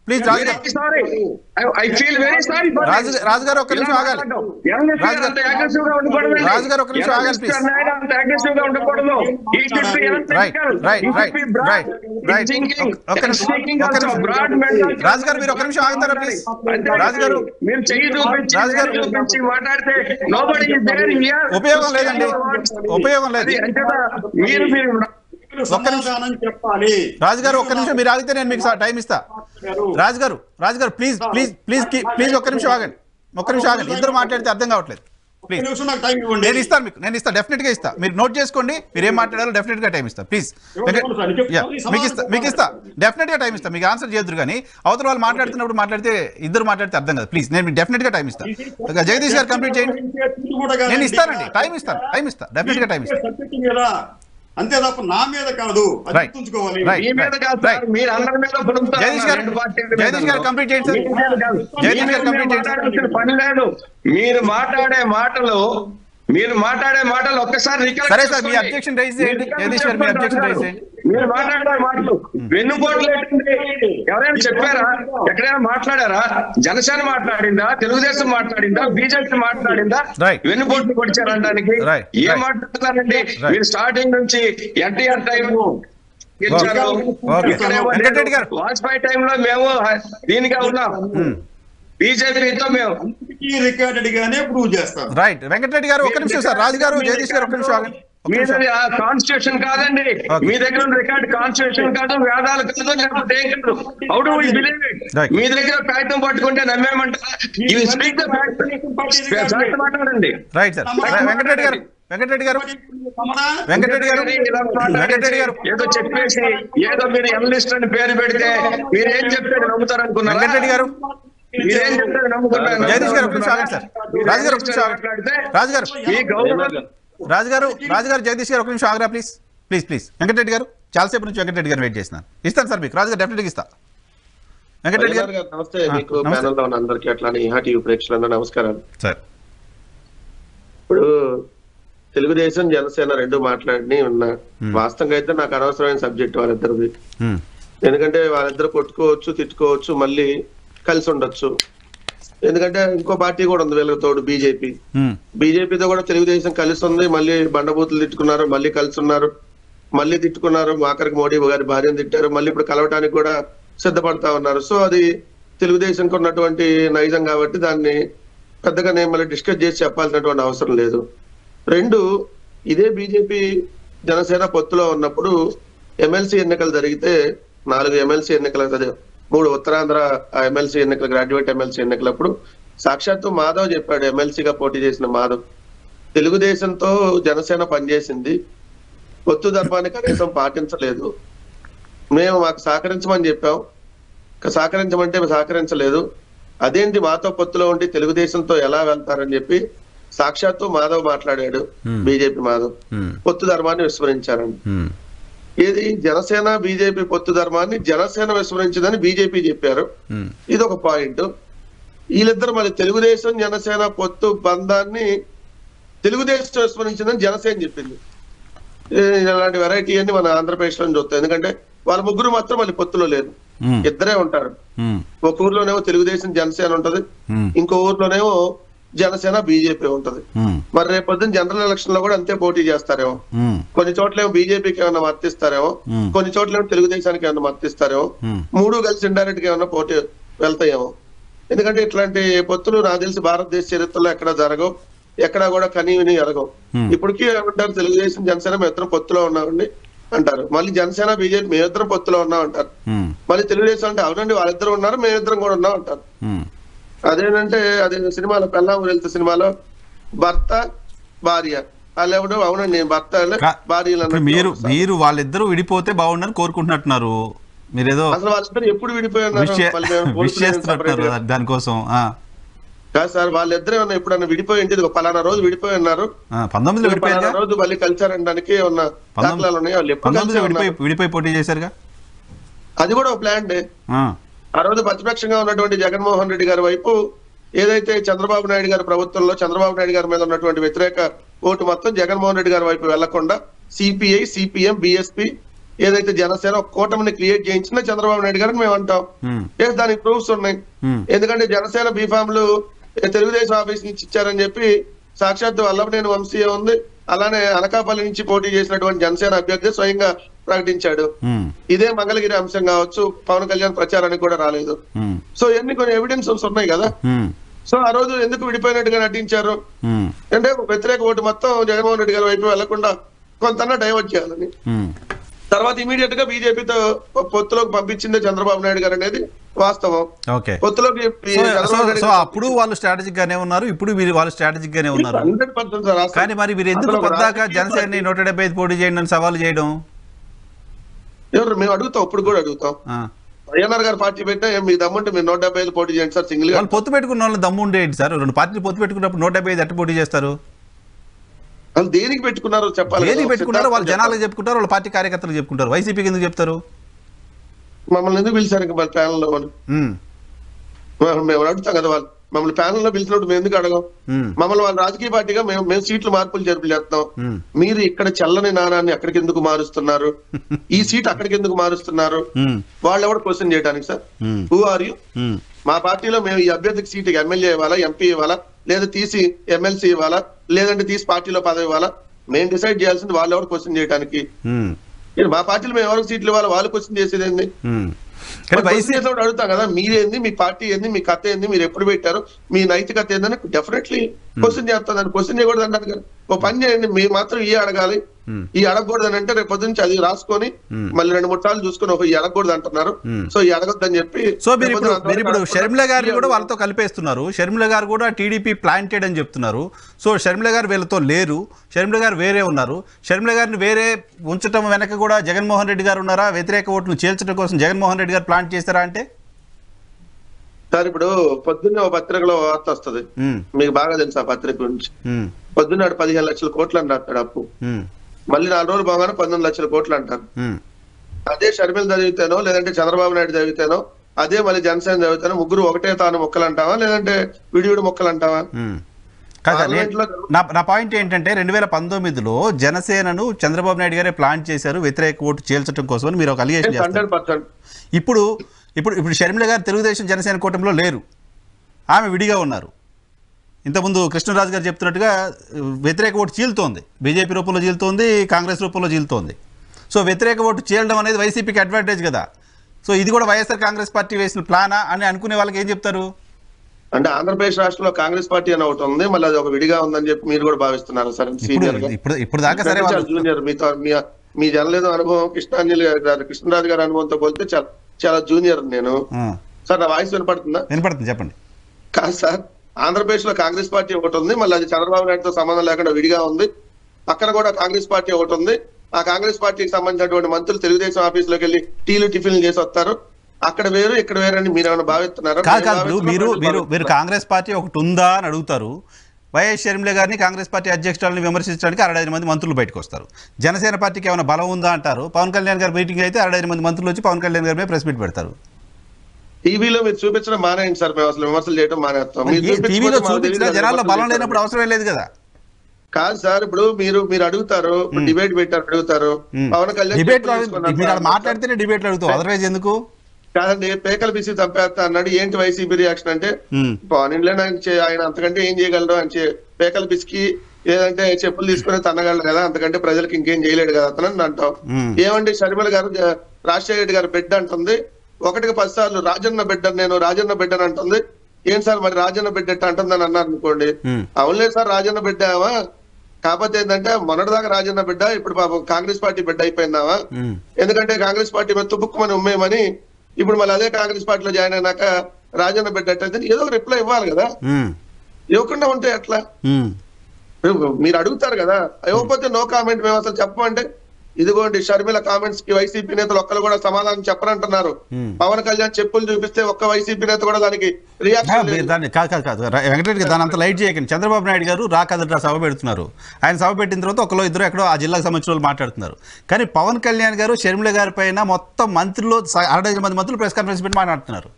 please Raju garu sorry I feel very sorry Raju Raju garu ఒక్క నిమిషం ఆగాలి రాజు గారు- రాజు గారు ఒక్క నిమిషం ఆగాలి, please. అగ్రెసివ్ గా ఉండకూడదు He should be Right, analytical. right, He should right, be broad right, right. in thinking ఒక్క- ఒక్క and నిమిషం, speaking ఒక్క also నిమిషం. broad mentality. రాజు గారు మీరు ఒక్క నిమిషం ఆగుతారా ప్లీజ్ అంతే రాజు గారు మీరు చెయ్యి చూపించి రాజు గారు- వేలు చూపించి మాట్లాడితే nobody is there here. ఉపయోగం లేదండి. ఉపయోగం లేదు. అది అంతేనా? మీరు మీరు మీరు సమాధానం చెప్పాలి రాజు గారు ఒక్క నిమిషం మీరు ఆగితే నేను మీకు సా- టైం ఇస్తా రాజు గారు రాజు గారు ప్లీజ్ ప్లీజ్ ప్లీజ్ ప్లీజ్ ఒక్క నిమిషం ఆగండి ఒక్క నిమిషం ఆగండి ఇద్దరు మాట్లాడితే అర్థం కావట్లేదు ఒక్క ప్లీజ్ నిమిషం నాకు టైం ఇవ్వండి నేను ఇస్తాను మీకు నేను ఇస్తాను డెఫినెట్ గా ఇస్తా మీరు నోట్ చేసుకోండి మీరు ఏం మాట్లాడాలో డెఫినెట్ గా టైం ఇస్తా ప్లీజ్ ఇవ్వండి సార్, చెప్పు. యా మీకు ఇస్తా మీకు ఇస్తా డెఫినెట్ గా టైం ఇస్తా మీకు ఆన్సర్ చేయొద్దు కానీ అవతల వాళ్ళు మాట్లాడుతున్నప్పుడు మాట్లాడితే ఇద్దరు మాట్లాడితే అర్థం కాదు ప్లీజ్ నేను డెఫినెట్ గా టైం ఇస్తా జగదీష్ గారు కంప్లీట్ చేయండి నేను ఇస్తానండి టైం ఇస్తాను టైం ఇస్తా డెఫినెట్ గా టైం ఇస్తా సబ్జెక్ట్ మీద అంతే తప్ప నా మీద కాదు అది Right. గుర్తుంచుకోవాలి Right. మీ మీద కాదు సార్, మీరు అందరి మీద పుడుతారు జగదీష్ గారు రెండు పార్టీల మీద. జగదీష్ గారు కంప్లీట్ చేయండి మీ మీద సార్ కాదు. జగదీష్ మీ గారు మీద కంప్లీట్ చేయండి మాట్లాడాల్సిన పని లేదు మీరు మాట్లాడే మాటలు మీరు మాట్లాడే మాటలు ఒక్కసారి recollect సరే సార్, మీ చేసుకోండి. objection raise చేయండి. మీరు జగదీష్ గారు, మీ objection raise చేయండి. మీరు మాట్లాడే మాటలు వెన్నుపోట్లు ఏంటండి? ఎవరైనా చెప్పారా ఎక్కడైనా మాట్లాడారా జనసేన మాట్లాడిందా తెలుగుదేశం మాట్లాడిందా బీజేపీ మాట్లాడిందా Right. వెన్నుపోట్లు పొడిచారనడానికి Right. ఏం Right. మాట్లాడుతున్నారండి Right. మీరు స్టార్టింగ్ నుంచి ఎన్టీఆర్ టైం గెలిచారు. Okay. ఇక్కడేమో వెంకటరెడ్డి గారు. వాజ్పేయి టైంలో మేము దీనిగా ఉన్నాం బీజేపీతో మేము రికార్డెడ్ గానే ప్రూవ్ చేస్తాను రైట్ వెంకటరెడ్డి గారు ఒక్క నిమిషం సార్ రాజు గారు జగదీష్ గారు ఒక్క నిమిషం ఆగండి ఒక్క నిమిషం. మీది కాన్స్టిట్యూషన్ కాదండి Okay. మీ దగ్గర ఉన్న రికార్డ్ కాన్స్టిట్యూషన్ కాదు వేదాలు కాదు లేకపోతే ఏం కాదు how do we believe it Right. మీ దగ్గర కాగితం పట్టుకుంటే నమ్మేమంటారా యు స్పీక్ ద ఫ్యాక్ట్ మాట్లాడండి రైట్ సార్ వెంకటరెడ్డి గారు వెంకటరెడ్డి గారు తమరా? వెంకటరెడ్డి గారు ఇలా మాట్లాడేసి వెంకటరెడ్డి గారు ఏదో చెప్పేసి ఏదో మీరు ఎనలిస్ట్ అని పేరు పెడితే మీరు ఏం చెప్తే నమ్ముతారు అనుకున్నారా వెంకటరెడ్డి గారు మీరేం చెప్తే నమ్ముకుంటారు జగదీష్ గారు ఒక్క నిమిషం ఆగండి సార్ రాజు గారు ఒక్క నిమిషం ఆగండి రాజు గారు ఈ గౌరవం రాజు గారు రాజు గారు జగదీష్ గారు ఒక నిమిషం ఆగరా ప్లీజ్ ప్లీజ్ ప్లీజ్ వెంకటరెడ్డి గారు చాలాసేపు నుంచి వెంకటరెడ్డి గారు వెయిట్ చేస్తున్నాను ఇస్తాను సార్ మీకు రాజు గారు డెఫినెట్గా ఇస్తా వెంకటరెడ్డి వైఎస్ఆర్ గారు గారు నమస్తే ఆ, మీకు నమస్తే. ప్యానల్ లో ఉన్న అందరికీ అట్లానే ఇహా టీవీ ప్రేక్షకులందరూ నమస్కారాలు సార్ ఇప్పుడు తెలుగుదేశం జనసేన రెండు మాట్లాడి ఉన్న వాస్తవంగా అయితే నాకు అనవసరమైన సబ్జెక్ట్ వాళ్ళిద్దరిది ఉమ్, ఎందుకంటే వాళ్ళిద్దరు కొట్టుకోవచ్చు తిట్టుకోవచ్చు మళ్ళీ కలిసి ఉండొచ్చు ఎందుకంటే ఇంకో పార్టీ కూడా ఉంది వీళ్ళకి తోడు బీజేపీ ఉమ్, బీజేపీతో కూడా తెలుగుదేశం కలిసి ఉంది మళ్ళీ బండబూతులు తిట్టుకున్నారు మళ్ళీ కలిసి ఉన్నారు మళ్ళీ తిట్టుకున్నారు ఆఖరికి మోడీ గారి భార్యను తిట్టారు మళ్ళీ ఇప్పుడు కలవటానికి కూడా సిద్ధపడతా ఉన్నారు సో అది తెలుగుదేశంకి ఉన్నటువంటి నైజం కాబట్టి దాన్ని పెద్దగా నేను మళ్ళీ డిస్కస్ చేసి చెప్పాల్సినటువంటి అవసరం లేదు రెండు ఇదే బీజేపీ జనసేన పొత్తులో ఉన్నప్పుడు ఎమ్మెల్సీ ఎన్నికలు జరిగితే నాలుగు ఎమ్మెల్సీ ఎన్నికల అదే మూడు ఉత్తరాంధ్ర ఎమ్మెల్సీ ఎన్నికలు గ్రాడ్యుయేట్ ఎమ్మెల్సీ ఎన్నికలప్పుడు సాక్షాత్తు మాధవ్ చెప్పాడు ఎమ్మెల్సీగా పోటీ చేసిన మాధవ్ తెలుగుదేశంతో జనసేన పనిచేసింది పొత్తు ధర్మాన్ని కనీసం పాటించలేదు మేము మాకు సహకరించమని చెప్పాం ఇక సహకరించమంటే సహకరించలేదు అదేంటి మాతో పొత్తులో ఉండి తెలుగుదేశంతో ఎలా వెళ్తారని చెప్పి సాక్షాత్తు మాధవ్ మాట్లాడాడు Hmm. బీజేపీ మాధవ్ ఉమ్, పొత్తు ధర్మాన్ని విస్మరించారండి ఉమ్, ఇది జనసేన బీజేపీ పొత్తు ధర్మాన్ని జనసేన విస్మరించిందని బీజేపీ చెప్పారు ఉమ్, ఇది ఒక పాయింట్ వీళ్ళిద్దరు మళ్ళీ తెలుగుదేశం జనసేన పొత్తు బంధాన్ని తెలుగుదేశం విస్మరించిందని జనసేన చెప్పింది ఏ, ఇలాంటి వెరైటీ అన్ని మన ఆంధ్రప్రదేశ్ లో చూస్తాం ఎందుకంటే వాళ్ళ ముగ్గురు మాత్రం మళ్ళీ పొత్తులో లేదు ఉమ్, ఇద్దరే ఉంటారు ఉమ్, ఒక ఊర్లోనేమో తెలుగుదేశం జనసేన ఉంటది ఉమ్, ఇంకో ఊర్లోనేమో జనసేన బీజేపీ ఉంటది ఉమ్, మరి రేపు పొద్దున్న జనరల్ ఎలక్షన్ లో కూడా అంతే పోటీ చేస్తారేమో ఉమ్, కొన్ని చోట్లేమో బీజేపీకి ఏమైనా మద్దతిస్తారేమో Hmm. కొన్ని చోట్లేమో తెలుగుదేశానికి ఏమైనా మద్దతిస్తారేమో ఉమ్, మూడు కలిసి ఇండైరెక్ట్ గా ఏమైనా పోటీ వెళ్తాయేమో ఎందుకంటే ఇట్లాంటి పొత్తులు నాకు తెలిసి భారతదేశ చరిత్రలో ఎక్కడ జరగవు ఎక్కడ కూడా కనీ విని ఎరగవు Hmm. ఇప్పటికీ ఏమంటారు తెలుగుదేశం జనసేన మేమిద్దరం పొత్తులో ఉన్నామండి అంటారు మళ్ళీ జనసేన బీజేపీ మేమిద్దరం పొత్తులో ఉన్నాం అంటారు ఉమ్, మళ్ళీ తెలుగుదేశం అంటే అవునండి వాళ్ళిద్దరు ఉన్నారు మేమిద్దరం కూడా ఉన్నాం అంటారు ఉమ్, అదేంటంటే అదే సినిమాలో పెళ్ళాము వెళ్తే సినిమాలో భర్త భార్య వాళ్ళెవడు అవునండి నేను భర్త కా- భార్యలు ఇప్పుడు మీరు మీరు వాళ్ళిద్దరూ విడిపోతే బాగుండని కోరుకుంటున్నట్టున్నారు మీరేదో అసలు వాళ్ళిద్దరు ఎప్పుడు విడిపోయి ఉన్నారు విష్ చే- మళ్ళీ మేము విష్ పోలీసులు ఏం చేస్తున్నట్టున్నారు separate గా- దానికోసం ఆ, కాదు సార్ వాళ్ళిద్దరు ఏమన్నా ఎప్పుడన్నా విడిపోయి ఇంటిది ఒక పలానా రోజు విడిపోయి ఉన్నారు ఆ, పంతొమ్మిదిలో పలానా విడిపోయారుగా రోజు మళ్ళీ కలిసారనడానికి ఉన్న దాఖలాలు ఉన్నాయి వాళ్ళు ఎప్పుడు కలిసే పంతొమ్మిదిలో విడిపోయి ఉన్నారు. విడిపోయి పోటీ చేశారుగా అది కూడా ఒక ప్లాన్ డే ఆ, ఆ రోజు ప్రతిపక్షంగా ఉన్నటువంటి జగన్మోహన్ రెడ్డి గారి వైపు ఏదైతే చంద్రబాబు నాయుడు గారి ప్రభుత్వంలో చంద్రబాబు నాయుడు గారి మీద ఉన్నటువంటి వ్యతిరేక ఓటు మొత్తం జగన్మోహన్ రెడ్డి గారి వైపు వెళ్లకుండా సిపిఐ సిపిఎం బిఎస్పి ఏదైతే జనసేన ఒక కూటమిని క్రియేట్ చేయించిందో చంద్రబాబు నాయుడు గారిని మేము అంటాం Hmm. ఎస్ దానికి ప్రూఫ్స్ ఉన్నాయి Hmm. ఎందుకంటే జనసేన బీఫామ్లు తెలుగుదేశం ఆఫీస్ నుంచి ఇచ్చారని చెప్పి సాక్షాత్ వల్లభనేని వంశీయ ఉంది అలానే అనకాపల్లి నుంచి పోటీ చేసినటువంటి జనసేన అభ్యర్థి స్వయంగా ప్రకటించాడు ఉమ్, ఇదే మంగళగిరి అంశం కావచ్చు పవన్ కళ్యాణ్ ప్రచారానికి కూడా రాలేదు ఉమ్, సో ఇవన్నీ కొన్ని ఎవిడెన్సెస్ ఉన్నాయి కదా ఉమ్, సో ఆ రోజు ఎందుకు విడిపోయినట్టుగా నటించారు ఉమ్, అంటే వ్యతిరేక ఓటు మొత్తం జగన్మోహన్ రెడ్డి గారి వైపు వెళ్లకుండా కొంత డైవర్ట్ చేయాలని ఉమ్. తర్వాత ఇమీడియట్ గా బీజేపీతో పొత్తులోకి పంపించిందే చంద్రబాబు నాయుడు గారు అనేది వాస్తవం ఓకే పొత్తులోకి ఈ సో చంద్రబాబు సో- నాయుడు సో గారు అప్పుడు వాళ్ళు స్ట్రాటజిక్ గానే ఉన్నారు ఇప్పుడు మీరు వాళ్ళు స్ట్రాటజిక్ గానే ఉన్నారు 100% సార్ అసలు- కానీ మరి మీరు ఎందుకు అసలు ఒక కొద్దాక రాజకీయ జనసేనని పార్టీ- నూట డెబ్బై ఐదు పోటీ చేయండి అని సవాల్ చేయడం ఎవరు మేము అడుగుతాం ఇప్పుడు కూడా అడుగుతాం ఆ. వైఎన్ఆర్ గారు పార్టీ పెట్టినా ఏం మీ దమ్ముంటే మీరు నూట డెబ్బై ఐదు పోటీ చేయండి సార్ సింగిల్ గా వాళ్ళు పొత్తు పెట్టుకున్న వాళ్ళు దమ్ము ఉండేది సార్ రెండు పార్టీలు పొత్తు పెట్టుకున్నప్పుడు నూట డెబ్బై ఐదు ఎట్ట పోటీ చేస్తారు వాళ్ళు దేనికి పెట్టుకున్నారో చెప్పాలి కదా. ఏది పెట్టుకుంటారో వాళ్ళు సిద్ధాంతం జనాలకు చెప్పుకుంటారు వాళ్ళ పార్టీ కార్యకర్తలకు చెప్పుకుంటారు వైసీపీకి ఎందుకు చెప్తారు చెప్పాలి. మమ్మల్ని ఎందుకు పిలిచారు ఇంకా మరి ప్యానల్ లో వాళ్ళు? ఉమ్, మేము- మేము అడుగుతాం కదా వాళ్ళు మమ్మల్ని ప్యానల్ లో పిలిచినప్పుడు మేము ఎందుకు అడగం ఉమ్, మమ్మల్ని వాళ్ళ రాజకీయ పార్టీగా మేము మేము సీట్లు మార్పులు జరుపులు చేస్తున్నాం ఉమ్, మీరు ఇక్కడ చల్లని నాణాన్ని అక్కడికి ఎందుకు మారుస్తున్నారు ఈ సీట్ అక్కడికి ఎందుకు మారుస్తున్నారు ఉమ్, వాళ్ళు ఎవరు క్వశ్చన్ చేయడానికి sir um, who are you um, మా పార్టీలో మేము ఈ అభ్యర్థికి సీట్ ఎమ్మెల్యే ఇవ్వాలా ఎంపీ ఇవ్వాలా లేదా తీసి ఎమ్మెల్సీ ఇవ్వాలా లేదంటే తీసి పార్టీలో పదవి ఇవ్వాలా మేము డిసైడ్ చేయాల్సింది వాళ్ళు ఎవరు క్వశ్చన్ చేయడానికి ఉమ్, ఇది మా పార్టీలో మేము ఎవరికి సీట్లు ఇవ్వాలి వాళ్ళు క్వశ్చన్ చేసేది ఏంది ఉమ్. కానీ క్వశ్చన్ వైసీపీ చేసినప్పుడు అడుగుతాం కదా మీరేంది మీ పార్టీ ఏంది మీ కథ ఏంది మీరు ఎప్పుడు పెట్టారు మీ నైతికత ఏందని డెఫినెట్లీ క్వశ్చన్ చేస్తాను దాన్ని క్వశ్చన్ చేయకూడదు అంటారు కదా ఓ పని చేయండి మీరు మాత్రం ఈ అడగాలి Hmm. ఈ అడగకూడదు అని అంటే రేపు పొద్దున్న నుంచి అది రాసుకొని Hmm. మళ్ళీ రెండు మూడు సార్లు చూసుకొని ఒక ఈ అడగకూడదు అంటున్నారు Hmm. సో ఈ అడగొద్దని చెప్పి సో మీరు రేపు ఇప్పుడు పొద్దున్న మీరు ఇప్పుడు అంతవరకు షర్మిల గారిని కూడా ఈ వాళ్ళతో కలిపేస్తున్నారు షర్మిల గారు కూడా టీడీపీ ప్లాంటెడ్ అని చెప్తున్నారు సో షర్మిల గారు వీళ్ళతో లేరు షర్మిల గారు వేరే ఉన్నారు షర్మిల గారిని వేరే ఉంచటం వెనక కూడా జగన్మోహన్ రెడ్డి గారు ఉన్నారా వ్యతిరేక ఓటును చేల్చడం కోసం జగన్మోహన్ రెడ్డి గారు ప్లాంట్ చేస్తారా అంటే సార్ ఇప్పుడు పొద్దున్న ఒక పత్రికలో వార్త వస్తుంది ఉమ్, మీకు బాగా తెలుసు ఆ పత్రిక గురించి ఉమ్, పొద్దున్న ఆడు పదిహేను లక్షల కోట్లు అని రాస్తాడు అప్పు ఉమ్, మళ్ళీ నాలుగు రోజులు బాగానే పంతొమ్మిది లక్షల కోట్లు అంటారు ఉమ్, అదే షర్మిల చదివితేనో లేదంటే చంద్రబాబు నాయుడు చదివితేనో అదే మళ్ళీ జనసేన చదివితేనో ముగ్గురు ఒకటే తాను మొక్కలు అంటావా లేదంటే విడివిడి మొక్కలు అంటావా ఉమ్. కాదు సార్, నేను- పార్లమెంట్లో నా నా పాయింట్ ఏంటంటే రెండు వేల పంతొమ్మిదిలో జనసేనను చంద్రబాబు నాయుడు గారే ప్లాన్ చేశారు వ్యతిరేక ఓటు చేల్చడం కోసం అని మీరు ఒక అలిగేషన్ చేస్తారు హండ్రెడ్ పర్సెంట్ ఇప్పుడు ఇప్పుడు ఇప్పుడు షర్మిల గారు తెలుగుదేశం జనసేన కూటమిలో లేరు ఆమె విడిగా ఉన్నారు ఇంతకుముందు కృష్ణరాజు గారు చెప్తున్నట్టుగా ఉ, వ్యతిరేక ఓటు చీలుతోంది బీజేపీ రూపంలో చీలుతోంది కాంగ్రెస్ రూపంలో చీలుతోంది సో వ్యతిరేక ఓటు చీలడం అనేది వైసీపీకి అడ్వాంటేజ్ కదా సో ఇది కూడా వైఎస్ఆర్ కాంగ్రెస్ పార్టీ వేసిన ప్లానా అని అనుకునే వాళ్ళకి ఏం చెప్తారు అంటే ఆంధ్రప్రదేశ్ రాష్ట్రంలో కాంగ్రెస్ పార్టీ అని ఒకటి ఉంది మళ్ళీ అది ఒక విడిగా ఉందని చెప్పి మీరు కూడా భావిస్తున్నారు సార్ ఇప్పుడు సీనియర్ గా ఇప్పుడు ఇప్పుడు దాకా సరే వాళ్ళు జూనియర్ మీతో మీ మీ జనలేదు అనుభవం కృష్ణాంజలి గారు కృష్ణరాజు గారి అనుభవంతో పోలితే చాలా చాలా జూనియర్ నేను ఆ, సార్ నా వాయిస్ వినపడుతుందా వినపడుతుంది చెప్పండి కాదు సార్ ఆంధ్రప్రదేశ్ లో కాంగ్రెస్ పార్టీ ఒకటి ఉంది మళ్ళీ అది చంద్రబాబు నాయుడుతో సంబంధం లేకుండా విడిగా ఉంది పక్కన కూడా కాంగ్రెస్ పార్టీ ఒకటి ఉంది ఆ కాంగ్రెస్ పార్టీకి సంబంధించినటువంటి మంత్రులు తెలుగుదేశం ఆఫీస్ లోకి వెళ్ళి టీలు టిఫిన్లు చేసి వస్తారు అక్కడ వేరు ఇక్కడ వేరు అని మీరు ఏమైనా భావిస్తున్నారా కాదు మేము కాదు ఇప్పుడు భావిస్తున్నాం, మీరు ప్రజలు మీరు మీరు భావిస్తున్నారు. కాంగ్రెస్ పార్టీ ఒకటి ఉందా అని అడుగుతారు వైఎస్ షర్మిల గారిని కాంగ్రెస్ పార్టీ అధ్యక్షురాలని విమర్శించడానికి అరడైదు మంది మంత్రులు బయటకు వస్తారు జనసేన పార్టీకి ఏమైనా బలం ఉందా అంటారు పవన్ కళ్యాణ్ గారి మీటింగ్ అయితే అరడైదు మంది మంత్రులు వచ్చి పవన్ కళ్యాణ్ గారి మీద ప్రెస్ మీట్ పెడతారు టీవీలో మీరు చూపించడం మానేయండి సార్ మేము అసలు విమర్శలు చేయడం మానేస్తాం మీరు ఏ టీవీలో చూపించకపోతే మాకు చూపించిన తెలియదు జనాల్లో విమర్శలు బలం చేస్తారు. లేనప్పుడు అవసరమే లేదు కదా కాదు సార్ ఇప్పుడు మీరు మీరు అడుగుతారు డిబేట్ పెట్టారు అడుగుతారు పవన్ కళ్యాణ్ డిబేట్ చెప్పులు తీసుకున్నారు మీరు అలా సార్. మాట్లాడితేనే డిబేట్లు అడుగుతావు అదర్వైజ్ ఎందుకు కాదండి పేకలు బిసి చంపేస్తా అన్నాడు ఏంటి వైసీపీ రియాక్షన్ అంటే ఉమ్, పోనీలే ఆయన చే- ఆయన అంతకంటే ఏం చేయగలరు ఆయన చే- పేకలు పిసికి ఏదంటే చెప్పులు తీసుకుని తన్నగలడు కదా అంతకంటే ప్రజలకు ఇంకేం చేయలేడు కదా అతను అని అంటాం ఉమ్, ఏమండి షర్మిల గారు జ- రాజశేఖర రెడ్డి గారు బిడ్డ అంటుంది ఒకటికి పది సార్లు రాజన్న బిడ్డ నేను రాజన్న బిడ్డ అని అంటుంది ఏం సార్ మరి రాజన్న బిడ్డ ఎట్ట అంటుందని అన్నారు అనుకోండి ఉమ్, అవునులే సార్ రాజన్న బిడ్డ ఆమా కాకపోతే ఏంటంటే మొన్నటిదాకా రాజన్న బిడ్డ ఇప్పుడు పాపం కాంగ్రెస్ పార్టీ బిడ్డ అయిపోయిందామా ఉమ్, ఎందుకంటే కాంగ్రెస్ పార్టీ మీద తుప్పుకుమని ఉమ్మేయమని ఇప్పుడు మళ్ళీ అదే కాంగ్రెస్ పార్టీలో జాయిన్ అయినాక రాజన్న బిడ్డ అంటే ఏదో ఒక రిప్లై ఇవ్వాలి కదా ఉమ్, ఇవ్వకుండా ఉంటే ఎట్లా ఉమ్. మీరు- మీరు అడుగుతారు కదా ఇవ్వకపోతే నో కామెంట్ మేము అసలు చెప్పమంటే ఇదిగోండి షర్మిల కామెంట్స్ కి వైసీపీ నేతలు ఒక్కరు కూడా సమాధానం చెప్పరంటున్నారు Hmm. పవన్ కళ్యాణ్ చెప్పులు చూపిస్తే ఒక్క వైసీపీ నేత కూడా దానికి ఆ, రియాక్షన్ మీరు దాన్ని కాదు కాదు కాదు రా- వెంకటరెడ్డి గారు దాని అంత లైట్ చేయకండి చంద్రబాబు నాయుడు గారు రా కదరా సభ పెడుతున్నారు ఆయన సభ పెట్టిన తర్వాత ఒకలో ఇద్దరు ఎక్కడో ఆ జిల్లాకు సంబంధించిన వాళ్ళు మాట్లాడుతున్నారు కానీ పవన్ కళ్యాణ్ గారు షర్మిల గారి పైన మొత్తం మంత్రులు స- అరవై మంది మంత్రులు ప్రెస్ కాన్ఫరెన్స్ పెట్టి మాట్లాడుతున్నారు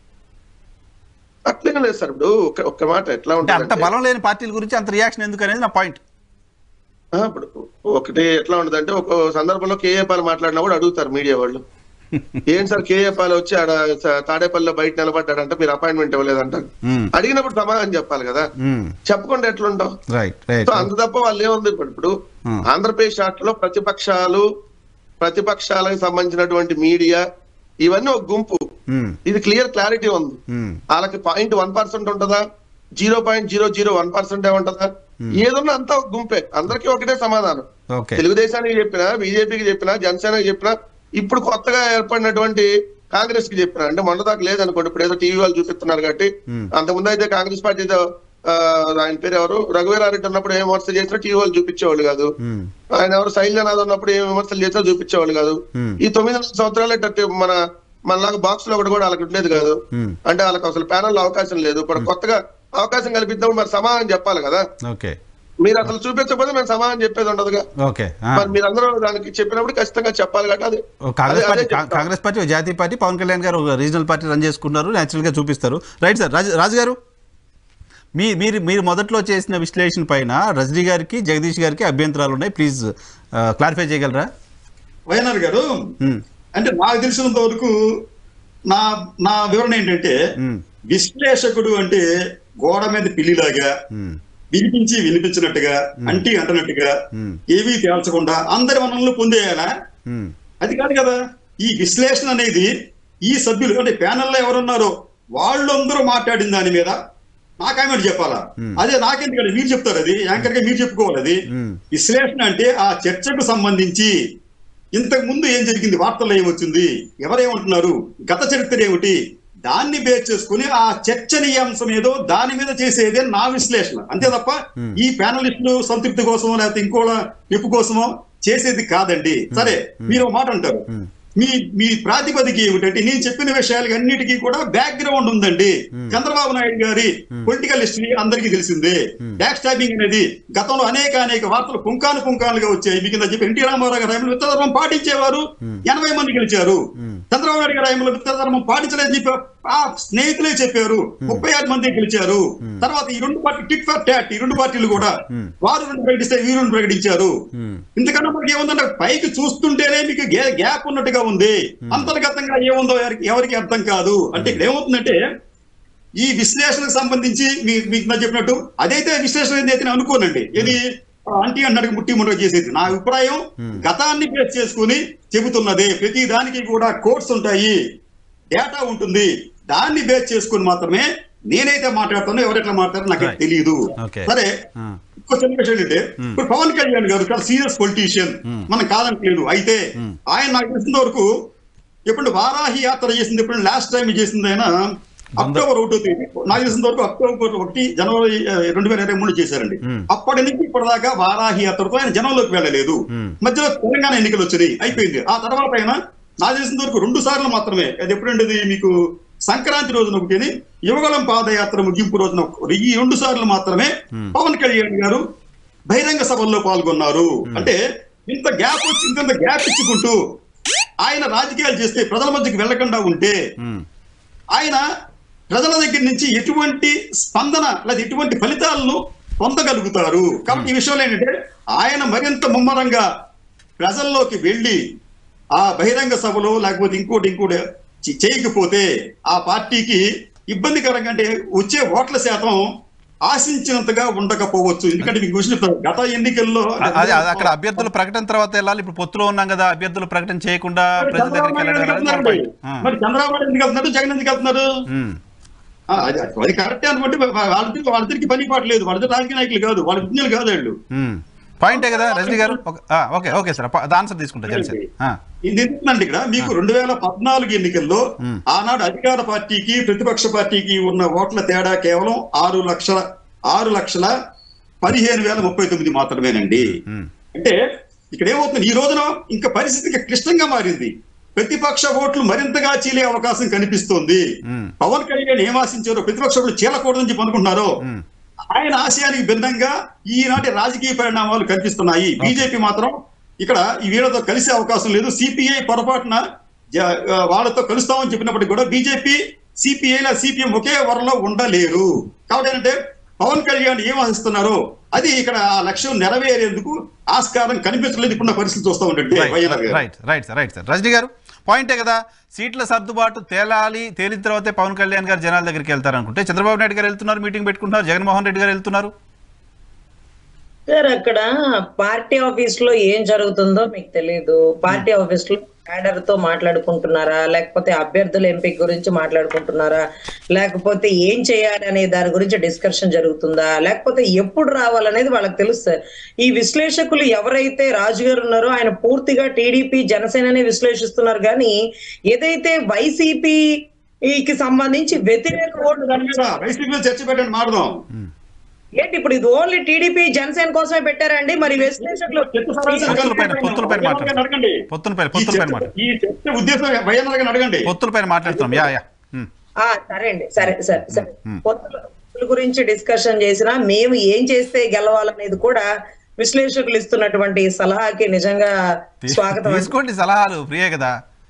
అట్లనే లేదు సార్ ఇప్పుడు ఒక్క ఒక్క మాట ఎట్లా అంటే అంత ఉంటుంది బలం లేని పార్టీల గురించి అంత రియాక్షన్ ఎందుకు అనేది నా పాయింట్ ఆ, ఇప్పుడు ఒకటి ఎట్లా ఉంటది అంటే ఒక సందర్భంలో కేఏ పాల్ మాట్లాడినప్పుడు అడుగుతారు మీడియా వాళ్ళు ఏం సార్ కేఏ పాల్ వచ్చి ఆడ స- తాడేపల్లిలో బయట నిలబడ్డాడంటే మీరు అపాయింట్మెంట్ ఇవ్వలేదంటారు మ్మ్. అడిగినప్పుడు సమాధానం చెప్పాలి కదా మ్మ్. చెప్పకుండా ఎట్లుంటావు రైట్ రైట్ సో అంత తప్ప వాళ్ళు ఏముంది ఇప్పుడు ఇప్పుడు Hmm. ఆంధ్రప్రదేశ్ రాష్ట్రంలో ప్రతిపక్షాలు ప్రతిపక్షాలకు సంబంధించినటువంటి మీడియా ఇవన్నీ ఒక గుంపు మ్మ్. ఇది క్లియర్ క్లారిటీ ఉంది మ్మ్. వాళ్ళకి పాయింట్ వన్ పర్సెంట్ ఉంటుందా zero point zero zero one percent ఉంటుందా ఏదన్నా అంతా ఒక గుంపే అందరికీ ఒకటే సమాధానం ఓకే తెలుగుదేశానికి చెప్పినా బీజేపీకి చెప్పినా జనసేనకి చెప్పినా ఇప్పుడు కొత్తగా ఏర్పడినటువంటి కాంగ్రెస్ కి చెప్పినా అంటే మొన్న దాకా లేదనుకోండి ఇప్పుడు ఏదో టీవీ వాళ్ళు చూపిస్తున్నారు కాబట్టి అంతకుముందు అయితే కాంగ్రెస్ పార్టీ ఏదో, ఆ, ఆయన పేరు ఎవరు రఘువీరారెడ్డి ఉన్నప్పుడు ఏం విమర్శ చేసినా టీవీ వాళ్ళు చూపించేవాళ్ళు కాదు మ్మ్. ఆయన ఎవరు శైలజనాథ్ ఉన్నప్పుడు ఏం విమర్శలు చేసినా చూపించేవాళ్ళు కాదు Hmm. ఈ తొమ్మిది సంవత్సరాలు ఏంటంటే మన మనలాగా బాక్స్ లో ఒకటి కూడా వాళ్ళకి ఉండేది కాదు Hmm. అంటే వాళ్ళకి అసలు ప్యానల్ అవకాశం లేదు ఇప్పుడు కొత్తగా అవకాశం కల్పిద్దాం మరి సమాధానం చెప్పాలి కదా ఓకే మీరు అసలు చూపించకపోతే మేము సమాధానం చెప్పేది ఉండదుగా ఓకే ఆ. మరి మీరందరూ దానికి చెప్పినప్పుడు ఖచ్చితంగా చెప్పాలి కాబట్టి అది ఓ కాంగ్రెస్ అదే- పార్టీ అదే కా- చెప్తా. కాంగ్రెస్ పార్టీ ఓ జాతీయ పార్టీ పవన్ కళ్యాణ్ గారు ఒక రీజనల్ పార్టీ రన్ చేసుకున్నారు న్యాచురల్గా చూపిస్తారు రైట్ సార్ రాజు రాజు గారు మీ మీరు మీరు మొదట్లో చేసిన విశ్లేషణ పైన రజనీ గారికి జగదీష్ గారికి అభ్యంతరాలు ఉన్నాయి ప్లీజ్ క్లారిఫై చేయగలరా వైఎన్ఆర్ గారు మ్మ్. అంటే నాకు తెలిసినంత వరకు నా నా వివరణ ఏంటంటే మ్మ్. విశ్లేషకుడు అంటే గోడ మీద పిల్లిలాగా మ్మ్. వినిపించి వినిపించినట్టుగా అంటి అంటనట్టుగా మ్మ్. ఏవీ తేల్చకుండా అందరి మనల్ని పొందేయాలా మ్మ్. అది కాదు కదా ఈ విశ్లేషణ అనేది ఈ సభ్యులు అంటే ప్యానెల్లో ఎవరున్నారో వాళ్ళందరూ మాట్లాడిన దాని మీద నా కామెంట్ చెప్పాలా అదే నాకెందుకంటే మీరు చెప్తారు అది యాంకర్ గా మీరు చెప్పుకోవాలి అది మ్మ్. విశ్లేషణ అంటే ఆ చర్చకు సంబంధించి ఇంతకు ముందు ఏం జరిగింది వార్తల్లో ఏమొచ్చింది ఎవరేమంటున్నారు గత చరిత్ర ఏమిటి దాన్ని బేస్ చేసుకుని ఆ చర్చనీయాంశం ఏదో దాని మీద చేసేదే నా విశ్లేషణ అంతే తప్ప ఈ ప్యానలిస్టులు సంతృప్తి కోసమో లేకపోతే ఇంకోలా మెప్పు కోసమో చేసేది కాదండి సరే మీరు ఒక మాట అంటారు మీ మీ ప్రాతిపదిక ఏమిటంటే నేను చెప్పిన విషయాలకి అన్నిటికీ కూడా బ్యాక్గ్రౌండ్ ఉందండి చంద్రబాబు నాయుడు గారి పొలిటికల్ హిస్టరీ అందరికీ తెలిసిందే బ్యాక్ స్టాబింగ్ అనేది గతంలో అనేక అనేక వార్తలు పుంకాను పుంకాలుగా వచ్చాయి మీకు ఇంత చెప్పి ఎన్టీ రామారావు గారి టైంలో మిత్రధర్మం పాటించేవారు ఎనభై మంది గెలిచారు చంద్రబాబు నాయుడు గారి టైంలో మిత్రధర్మం పాటించలేదని చెప్పి ఆ స్నేహితులే చెప్పారు ముప్పై ఆరు మంది గెలిచారు తర్వాత ఈ రెండు పార్టీ టిట్ ఫర్ టాట్ ఈ రెండు పార్టీలు కూడా వారు రెండు ప్రకటిస్తే వీరు రెండు ప్రకటించారు ఇంతకన్నా మనకి ఏముందంటే పైకి చూస్తుంటేనే మీకు గే- గ్యాప్ ఉన్నట్టుగా ఉంది అంతర్గతంగా ఏముందో ఎవరికి- ఎవరికి అర్థం కాదు అంటే ఇక్కడ ఏమవుతుందంటే ఈ విశ్లేషణకు సంబంధించి మీ- మీకు నా చెప్పినట్టు అదైతే విశ్లేషణ అయితే నేను అనుకోనండి ఇది అంటీ అన్నట్టుగా ముట్టి ముట్టగా చేసేది నా అభిప్రాయం గతాన్ని బేస్ చేసుకుని చెబుతున్నది ప్రతి దానికి కూడా కోర్స్ ఉంటాయి డేటా ఉంటుంది దాన్ని బేస్ చేసుకుని మాత్రమే నేనైతే మాట్లాడుతానో ఎవరెట్లా మాట్లాడారో నాకు Right. తెలియదు Okay. సరే Ah. ఇంకో చిన్న విషయం ఏంటంటే ఇప్పుడు పవన్ కళ్యాణ్ గారు చాలా సీరియస్ పొలిటీషియన్ మనం కాదనట్లేదు అయితే ఆయన నాకు తెలిసిన వరకు ఎప్పుడు వారాహి యాత్ర చేసింది ఎప్పుడు లాస్ట్ టైం చేసింది ఆయన అక్టోబర్ ఒకటో తేదీ నాకు తెలిసిన వరకు అక్టోబర్ ఒకటి జనవరి ఆ, రెండు వేల ఇరవై మూడు చేశారండి అప్పటి నుంచి ఇప్పటిదాకా వారాహి యాత్రతో ఆయన జనంలోకి వెళ్ళలేదు మధ్యలో తెలంగాణ ఎన్నికలు వచ్చినాయి అయిపోయింది ఆ తర్వాత ఆయన నాకు తెలిసిన వరకు రెండు సార్లు మాత్రమే అది ఎప్పుడంటే మీకు సంక్రాంతి రోజున ఒకటి యువగలం పాదయాత్ర ముగింపు రోజున ఒక- ఈ రెండు సార్లు మాత్రమే పవన్ కళ్యాణ్ గారు బహిరంగ సభల్లో పాల్గొన్నారు అంటే ఇంత గ్యాప్ వచ్చి ఇంత గ్యాప్ ఇచ్చుకుంటూ ఆయన రాజకీయాలు చేస్తే ప్రజల మధ్యకి వెళ్లకుండా ఉంటే మ్మ్. ఆయన ప్రజల దగ్గర నుంచి ఎటువంటి స్పందన లేదా ఎటువంటి ఫలితాలను పొందగలుగుతారు కాబట్టి ఈ విషయంలో ఏంటంటే ఆయన మరింత ముమ్మరంగా ప్రజల్లోకి వెళ్ళి ఆ బహిరంగ సభలో లేకపోతే ఇంకోటి ఇంకోటి చే- చేయకపోతే ఆ పార్టీకి ఇబ్బందికరంగా అంటే వచ్చే ఓట్ల శాతం ఆశించినంతగా ఉండకపోవచ్చు ఎందుకంటే మీకు క్వశ్చన్ చెప్తాను. గత ఎన్నికల్లో అ- అదే అదే అక్కడ అభ్యర్థుల ప్రకటన తర్వాత వెళ్ళాలి ఇప్పుడు పొత్తులో ఉన్నాం కదా అభ్యర్థుల ప్రకటన చేయకుండా ప్రజల దగ్గరికి వెళ్ళడం అనేది ఒక మరి point. ఆ. చంద్రబాబు నాయుడు ఎందుకు వెళ్తున్నారు జగన్ ఎందుకు వెళ్తున్నారు మ్మ్. ఆ, అది అది కరెక్టే అనుకుంటే వాళ్ళిద్దరికి వాళ్ళిద్దరికి పని పాటలేదు వాళ్ళిద్దరు రాజకీయ నాయకులు కాదు వాళ్ళ విజ్ఞులు కాదు వాళ్ళు మ్మ్. పాయింటే కదా రజనీ గారు ఒక- ఆ, ఓకే ఓకే సార్ అది ఆన్సర్ తీసుకుంటా జనసేన ఆ. ఇది ఎందుకంటే ఇక్కడ మీకు రెండు వేల పద్నాలుగు ఎన్నికల్లో ఆనాడు అధికార పార్టీకి ప్రతిపక్ష పార్టీకి ఉన్న ఓట్ల తేడా కేవలం ఆరు లక్షల ఆరు లక్షల పదిహేను వేల ముప్పై తొమ్మిది మాత్రమేనండి మ్మ్. అంటే ఇక్కడ ఏమవుతుంది ఈ రోజున ఇంకా పరిస్థితి ఇంకా క్లిష్టంగా మారింది ప్రతిపక్ష ఓట్లు మరింతగా చీలే అవకాశం కనిపిస్తోంది మ్మ్. పవన్ కళ్యాణ్ ఏం ఆశించారో ప్రతిపక్ష ఓట్లు చీలకూడదని చెప్పి అనుకుంటున్నారో మ్మ్. ఆయన ఆశయానికి భిన్నంగా ఈనాటి రాజకీయ పరిణామాలు కనిపిస్తున్నాయి బీజేపీ మాత్రం ఇక్కడ ఈ వీళ్ళతో కలిసే అవకాశం లేదు సిపిఐ పొరపాటున జ- ఆ, వాళ్ళతో కలుస్తామని చెప్పినప్పటికీ కూడా బీజేపీ సిపిఐ సిపిఎం ఒకే వరలో ఉండలేరు కాబట్టి ఏంటంటే పవన్ కళ్యాణ్ ఏం ఆశిస్తున్నారో అది ఇక్కడ ఆ లక్ష్యం నెరవేరేందుకు ఆస్కారం కనిపించలేదు ఇప్పుడున్న పరిస్థితి చూస్తా ఉంటే వైఎస్ఆర్ గారు right right sir right sir Rajani గారు పాయింటే కదా సీట్ల సర్దుబాటు తేలాలి తేలిన తర్వాతే పవన్ కళ్యాణ్ గారు జనాల దగ్గరికి వెళ్తారు అనుకుంటే చంద్రబాబు నాయుడు గారు వెళ్తున్నారు మీటింగ్ పెట్టుకుంటున్నారు జగన్మోహన్ రెడ్డి గారు వెళ్తున్నారు సార్ అక్కడ పార్టీ ఆఫీస్ లో ఏం జరుగుతుందో మీకు తెలియదు పార్టీ ఆఫీస్ లో క్యాడర్ తో మాట్లాడుకుంటున్నారా లేకపోతే అభ్యర్థుల ఎంపిక గురించి మాట్లాడుకుంటున్నారా లేకపోతే ఏం చేయాలి అనే దాని గురించి డిస్కషన్ జరుగుతుందా లేకపోతే ఎప్పుడు రావాలనేది వాళ్ళకి తెలుస్తుంది ఈ విశ్లేషకులు ఎవరైతే రాజు గారు ఉన్నారో ఆయన పూర్తిగా టీడీపీ జనసేనని విశ్లేషిస్తున్నారు కానీ ఏదైతే వైసీపీ కి సంబంధించి వ్యతిరేక ఓటు వైసీపీలో చర్చ పెట్టండి మారుదాం ఏంటి ఇప్పుడు ఇది ఓన్లీ టీడీపీ జనసేన కోసమే పెట్టారండి మరి విశ్లేషకులు పొత్తుల పైన పొత్తుల పైన వైఎస్ఆర్ గారిని అడగండి. మాట్లాడు పొత్తుల పైన ఈ పొత్తుల పైన చర్చ- మాట్లాడు ఈ చర్చ ఉద్దేశం వైఎస్ఆర్ గారిని అడగండి పొత్తుల పైన మాట్లాడుతున్నాం యా యా ఉమ్. ఆ సరే అండి సరే సరే సరే మ్మ్. పొత్తుల పొత్తుల గురించి డిస్కషన్ చేసినా మేము ఏం చేస్తే గెలవాలనేది కూడా విశ్లేషకులు ఇస్తున్నటువంటి సలహాకి నిజంగా స్వాగతం అండి. తీసుకోండి సలహాలు ప్రియే కదా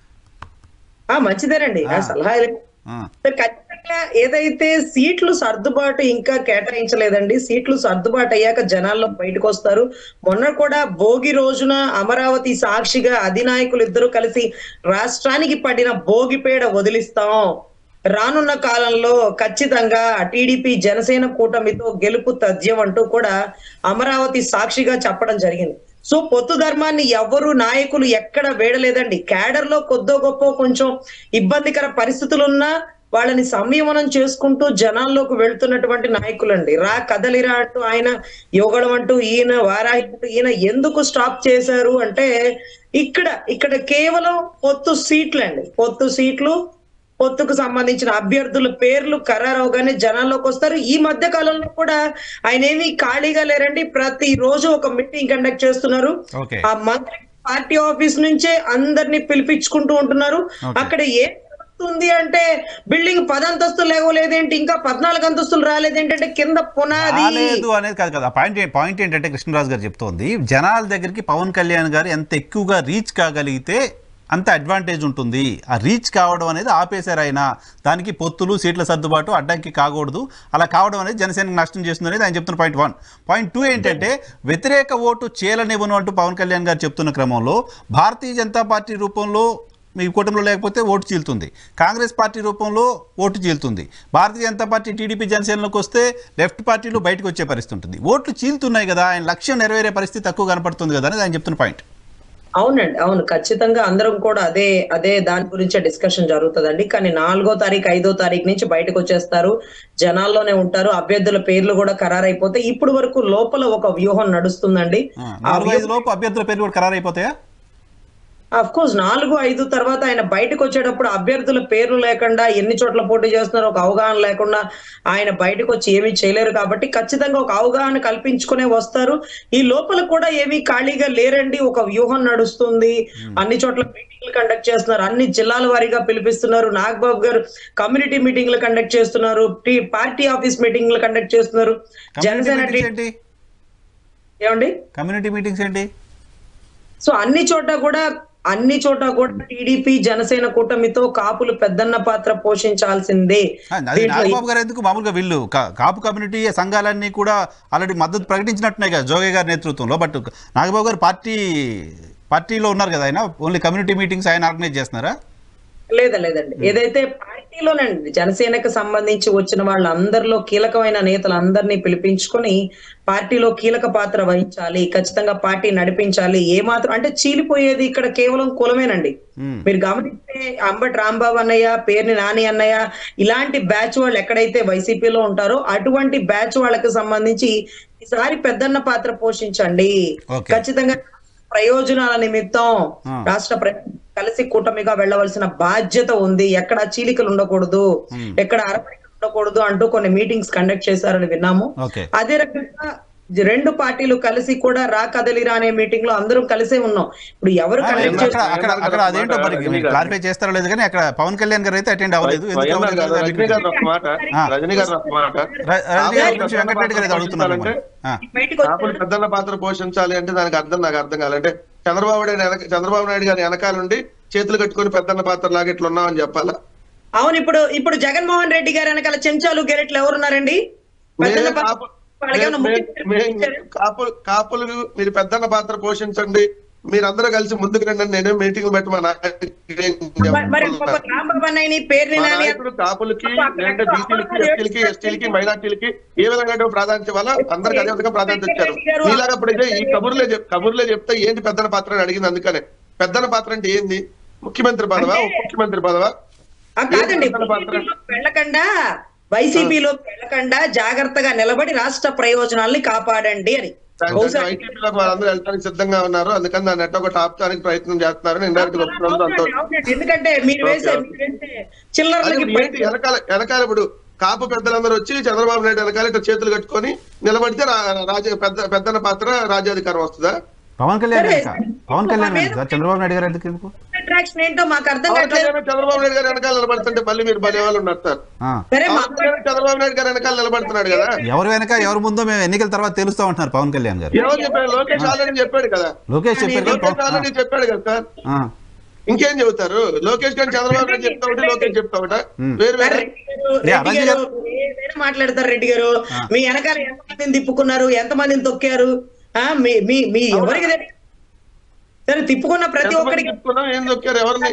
ఆ మంచిదేనండి ఆ ఆ. సలహా ఆ. సార్, ఖచ్చితంగా ఏదైతే సీట్లు సర్దుబాటు ఇంకా కేటాయించలేదండి సీట్లు సర్దుబాటు అయ్యాక జనాల్లో బయటకు వస్తారు మొన్న కూడా భోగి రోజున అమరావతి సాక్షిగా అధినాయకులు ఇద్దరు కలిసి రాష్ట్రానికి పడిన భోగిపేడ వదిలిస్తాం రానున్న కాలంలో ఖచ్చితంగా టీడీపీ జనసేన కూటమితో గెలుపు తథ్యం అంటూ కూడా అమరావతి సాక్షిగా చెప్పడం జరిగింది సో పొత్తు ధర్మాన్ని ఎవ్వరు నాయకులు ఎక్కడ వేడలేదండి క్యాడర్ లో కొద్దో గొప్ప కొంచెం ఇబ్బందికర పరిస్థితులున్నా వాళ్ళని సంయమనం చేసుకుంటూ జనాల్లోకి వెళ్తున్నటువంటి నాయకులండి రా కదలిరా అంటూ ఆయన యోగడం అంటూ ఈయన వారాహి అంటూ ఈయన ఎందుకు స్టాప్ చేశారు అంటే ఇక్కడ ఇక్కడ కేవలం పొత్తు సీట్లు అండి పొత్తు సీట్లు పొత్తుకు సంబంధించిన అభ్యర్థుల పేర్లు ఖరారవగానే జనాల్లోకి వస్తారు ఈ మధ్య కాలంలో కూడా ఆయన ఏమీ ఖాళీగా లేరండి ప్రతి రోజు ఒక మీటింగ్ కండక్ట్ చేస్తున్నారు ఓకే ఆ మంత్రి పార్టీ ఆఫీస్ నుంచే అందరినీ పిలిపించుకుంటూ ఉంటున్నారు Okay. అక్కడ ఏం జరుగుతుంది అంటే బిల్డింగ్ పది అంతస్తులు లేవలేదేంటి ఇంకా పద్నాలుగు అంతస్తులు రాలేదేంటంటే కింద పునాది రాలేదు అనేది కాదు కదా పాయింట్ పాయింట్ ఏంటంటే కృష్ణరాజు గారు చెప్తోంది జనాల దగ్గరికి పవన్ కళ్యాణ్ గారు ఎంత ఎక్కువగా రీచ్ కాగలిగితే అంత అడ్వాంటేజ్ ఉంటుంది ఆ రీచ్ కావడం అనేది ఆపేశారు ఆయన దానికి పొత్తులు సీట్ల సర్దుబాటు అడ్డంకి కాకూడదు అలా కావడం అనేది జనసేనకు నష్టం చేస్తుంది అనేది ఆయన చెప్తున్న పాయింట్ వన్ పాయింట్ టూ ఏంటంటే వ్యతిరేక ఓటు చేయలనివ్వను అంటూ పవన్ కళ్యాణ్ గారు చెప్తున్న క్రమంలో భారతీయ జనతా పార్టీ రూపంలో మీ కూటమిలో లేకపోతే ఓటు చీలుతుంది కాంగ్రెస్ పార్టీ రూపంలో ఓటు చీలుతుంది భారతీయ జనతా పార్టీ టీడీపీ జనసేనలోకి వస్తే లెఫ్ట్ పార్టీలు బయటకు వచ్చే పరిస్థితి ఉంటుంది ఓట్లు చీలుతున్నాయి కదా ఆయన లక్ష్యం నెరవేరే పరిస్థితి తక్కువ కనపడుతుంది కదా అనేది ఆయన చెప్తున్న పాయింట్ అవునండి అవును ఖచ్చితంగా అందరం కూడా అదే అదే దాని గురించే డిస్కషన్ జరుగుతుందండి కానీ నాలుగో తారీఖు ఐదో తారీఖు నుంచి బయటకు వచ్చేస్తారు జనాల్లోనే ఉంటారు అభ్యర్థుల పేర్లు కూడా ఖరారైపోతే ఇప్పుడు వరకు లోపల ఒక వ్యూహం నడుస్తుందండి ఆ, ఆ నాలుగు వ్యూహం- ఐదు లోపు అభ్యర్థుల పేర్లు కూడా ఖరారు అయిపోతాయా అఫ్ కోర్స్ నాలుగు ఐదు తర్వాత ఆయన బయటకు వచ్చేటప్పుడు అభ్యర్థుల పేర్లు లేకుండా ఎన్ని చోట్ల పోటీ చేస్తున్నారో ఒక అవగాహన లేకుండా ఆయన బయటకు వచ్చి ఏమీ చేయలేరు కాబట్టి ఖచ్చితంగా ఒక అవగాహన కల్పించుకునే వస్తారు ఈ లోపల కూడా ఏమీ ఖాళీగా లేరండి ఒక వ్యూహం నడుస్తుంది అన్ని చోట్ల మీటింగ్లు కండక్ట్ చేస్తున్నారు అన్ని జిల్లాల వారీగా పిలిపిస్తున్నారు నాగబాబు గారు కమ్యూనిటీ మీటింగ్లు కండక్ట్ చేస్తున్నారు టీ- పార్టీ ఆఫీస్ మీటింగ్లు కండక్ట్ చేస్తున్నారు కమ్యూనిటీ జనసేన మీటింగ్స్ టీ- ఏంటి ఏమండి కమ్యూనిటీ మీటింగ్స్ ఏంటి సో అన్ని చోట కూడా అన్ని చోట కూడా టీడీపీ జనసేన కూటమితో కాపులు పెద్దన్న పాత్ర పోషించాల్సిందే ఆ, అది దీంట్లో నాగబాబు గారు ఎందుకు మామూలుగా వీళ్ళు కా- కాపు కమ్యూనిటీ సంఘాలన్నీ కూడా ఆల్రెడీ మద్దతు ప్రకటించినట్టున్నాయి కదా జోగే గారి నేతృత్వంలో బట్ నాగబాబు గారు పార్టీ పార్టీలో ఉన్నారు కదా ఆయన ఓన్లీ కమ్యూనిటీ మీటింగ్స్ ఆయన ఆర్గనైజ్ చేస్తున్నారా లేదా లేదండి ఏదైతే పార్టీలోనండి జనసేనకు సంబంధించి వచ్చిన వాళ్ళందరిలో కీలకమైన నేతలందరినీ పిలిపించుకొని పార్టీలో కీలక పాత్ర వహించాలి ఖచ్చితంగా పార్టీ నడిపించాలి ఏ మాత్రం అంటే చీలిపోయేది ఇక్కడ కేవలం కులమేనండి మ్మ్. మీరు గమనిస్తే అంబటి రాంబాబు అన్నయ్య పేర్ని నాని అన్నయ్య ఇలాంటి బ్యాచ్ వాళ్ళు ఎక్కడైతే వైసీపీలో ఉంటారో అటువంటి బ్యాచ్ వాళ్ళకి సంబంధించి ఈసారి పెద్దన్న పాత్ర పోషించండి Okay. ఖచ్చితంగా ప్రయోజనాల నిమిత్తం ఆ. రాష్ట్ర ప్రజలు కలిసి కూటమిగా వెళ్ళవలసిన బాధ్యత ఉంది ఎక్కడ చీలికలు ఉండకూడదు ఎక్కడ అరపడికలు ఉండకూడదు అంటూ కొన్ని మీటింగ్స్ కండక్ట్ చేశారని విన్నాము ఓకే అదే రకంగా రెండు పార్టీలు కలిసి కూడా రా కదలిరా అనే మీటింగ్ లో అందరం కలిసే ఉన్నాం ఇప్పుడు ఎవరు ఆ, కండక్ట్ అక్కడ చేస్తారు అక్కడ అక్కడ అదేంటో మరి మీరు క్లారిఫై చేస్తారో లేదు కానీ అక్కడ పవన్ కళ్యాణ్ గారు అయితే అటెండ్ అవ్వలేదు ఎందుకు వైఎస్ఆర్ అవ్వలేదు గారు, రజనీ గారు ఒక మాట ఆ. రజనీ గారు ఒక మాట ర- రజనీ గారి కాపులు గురించి వెంకటరెడ్డి గారు ఏదో అడుగుతున్నారు అంటే ఆ, బయటకు కాపులు వచ్చారు. పెద్దన్న పాత్ర పోషించాలి అంటే దానికి అర్థం నాకు అర్థం కాలంటే చంద్రబాబు నాయుడు వెనక- చంద్రబాబు నాయుడు గారి వెనకాలండి చేతులు కట్టుకొని పెద్దన్న పాత్ర లాగా ఇట్లా ఉన్నామని చెప్పాలా అవును ఇప్పుడు ఇప్పుడు జగన్మోహన్ రెడ్డి గారు వెనకాల చెంచాలు గెరెట్లు ఎవరున్నారండి పెద్దన్న మేము పాత్ర కాపు- వాళ్ళకి ఏమైనా మేము- ముఖ్య- మేము కాపులు కాపులు మీరు పెద్దన్న పాత్ర పోషించండి మీరందరూ కలిసి ముందుకు రండి అని నేనే మీటింగ్ పెట్టి మా మరి- మరి పాప నాయకుడు రాంబాబు అన్నయ్యని పేరుని మా నాని నాయకుడు కాపులకి పాప అక్కడ లేదంటే ఎక్కడో బీసీలకి అమలు ఎస్టీలకి ఎస్టీలకి మైనార్టీలకి ఏ విధంగా అంటే ప్రాధాన్యత ఇవ్వాలా అందరికి అదే విధంగా ప్రాధాన్యత ఇచ్చారు గారు, మీలాగా అప్పుడైతే ఈ కబుర్లే చెప్ కబుర్లే చెప్తే ఏంటి పెద్దన పాత్ర అని అడిగింది అందుకనే పెద్దన పాత్ర అంటే ఏంది ముఖ్యమంత్రి పదవా ఉప ముఖ్యమంత్రి పదవా ఆ, కాదండి పెద్దన్న పాత్ర? వైసీపీలోకి వెళ్ళకుండా వైసీపీలోకి వెళ్ళకుండా జాగ్రత్తగా నిలబడి రాష్ట్ర ప్రయోజనాల్ని కాపాడండి అని బహుశా వైసీపీలోకి వాళ్ళందరూ వెళ్ళడానికి సిద్ధంగా ఉన్నారు అందుకని దాన్ని ఎట్టో ఒకటి ఆపడానికి ప్రయత్నం చేస్తున్నారు ఇండైరెక్ట్ గా ఒప్పుకోవడం సంతోషం అవునండి, ఎందుకంటే మీరు వేసే ఓకే. మీరు వేసే అదే చిల్లర్లకి ఇప్పుడు ఏంటి వెనకాల వెనకాల ఇప్పుడు కాపు పెద్దలందరూ వచ్చి చంద్రబాబు నాయుడు వెనకాల ఇట్లా చేతులు కట్టుకొని నిలబడితే రా- రాజ పెద్ద పెద్దన్న పాత్ర రాజ్యాధికారం వస్తుందా పవన్ కళ్యాణ్ సరే, వెనక పవన్ కళ్యాణ్ మా వెనక చంద్రబాబు నాయుడు గారు ఎందుకు ఎందుకు అట్రాక్షన్ ఏంటో మాకు అర్థం పవన్ కావట్లేదు కళ్యాణ్ చంద్రబాబు నాయుడు గారు వెనకాల నిలబడుతుంటే మళ్ళీ మీరు భలే వాళ్ళు ఉన్నారు సార్ ఆ. సరే మా పవన్ కళ్యాణ్ చంద్రబాబు నాయుడు గారు వెనకాల నిలబడుతున్నాడు కదా ఎవరు వెనక ఎవరు ముందో మేము ఎన్నికల తర్వాత తెలుస్తా ఉంటున్నారు పవన్ కళ్యాణ్ గారు ఎవరు చెప్పారు లోకేష్ ఆల్రెడీ చెప్పాడు కదా లోకేష్ చెప్పారు కదా, లోకేష్ పవన్- ఆల్రెడీ చెప్పాడు కదా సార్ ఆ. ఇంకేం చెబుతారు లోకేష్ గారు చంద్రబాబు నాయుడు చెప్తా ఒకటి లోకేష్ చెప్తా ఒకట వేరు వేరు రెడ్డి గారు, యా, రెడ్డి రాజు గారు, ఏదైనా మాట్లాడతారు రెడ్డి గారు మీ వెనకాల ఎంతమందిని తిప్పుకున్నారు ఎంతమందిని తొక్కారు ఆ మీ మీ మీ ఎవరికి తెలియదు సరే తిప్పుకున్న ప్రతి ఎంతమంది ఒక్కరికి చెప్పుకున్నాం ఏం దొక్కారు ఎవరిని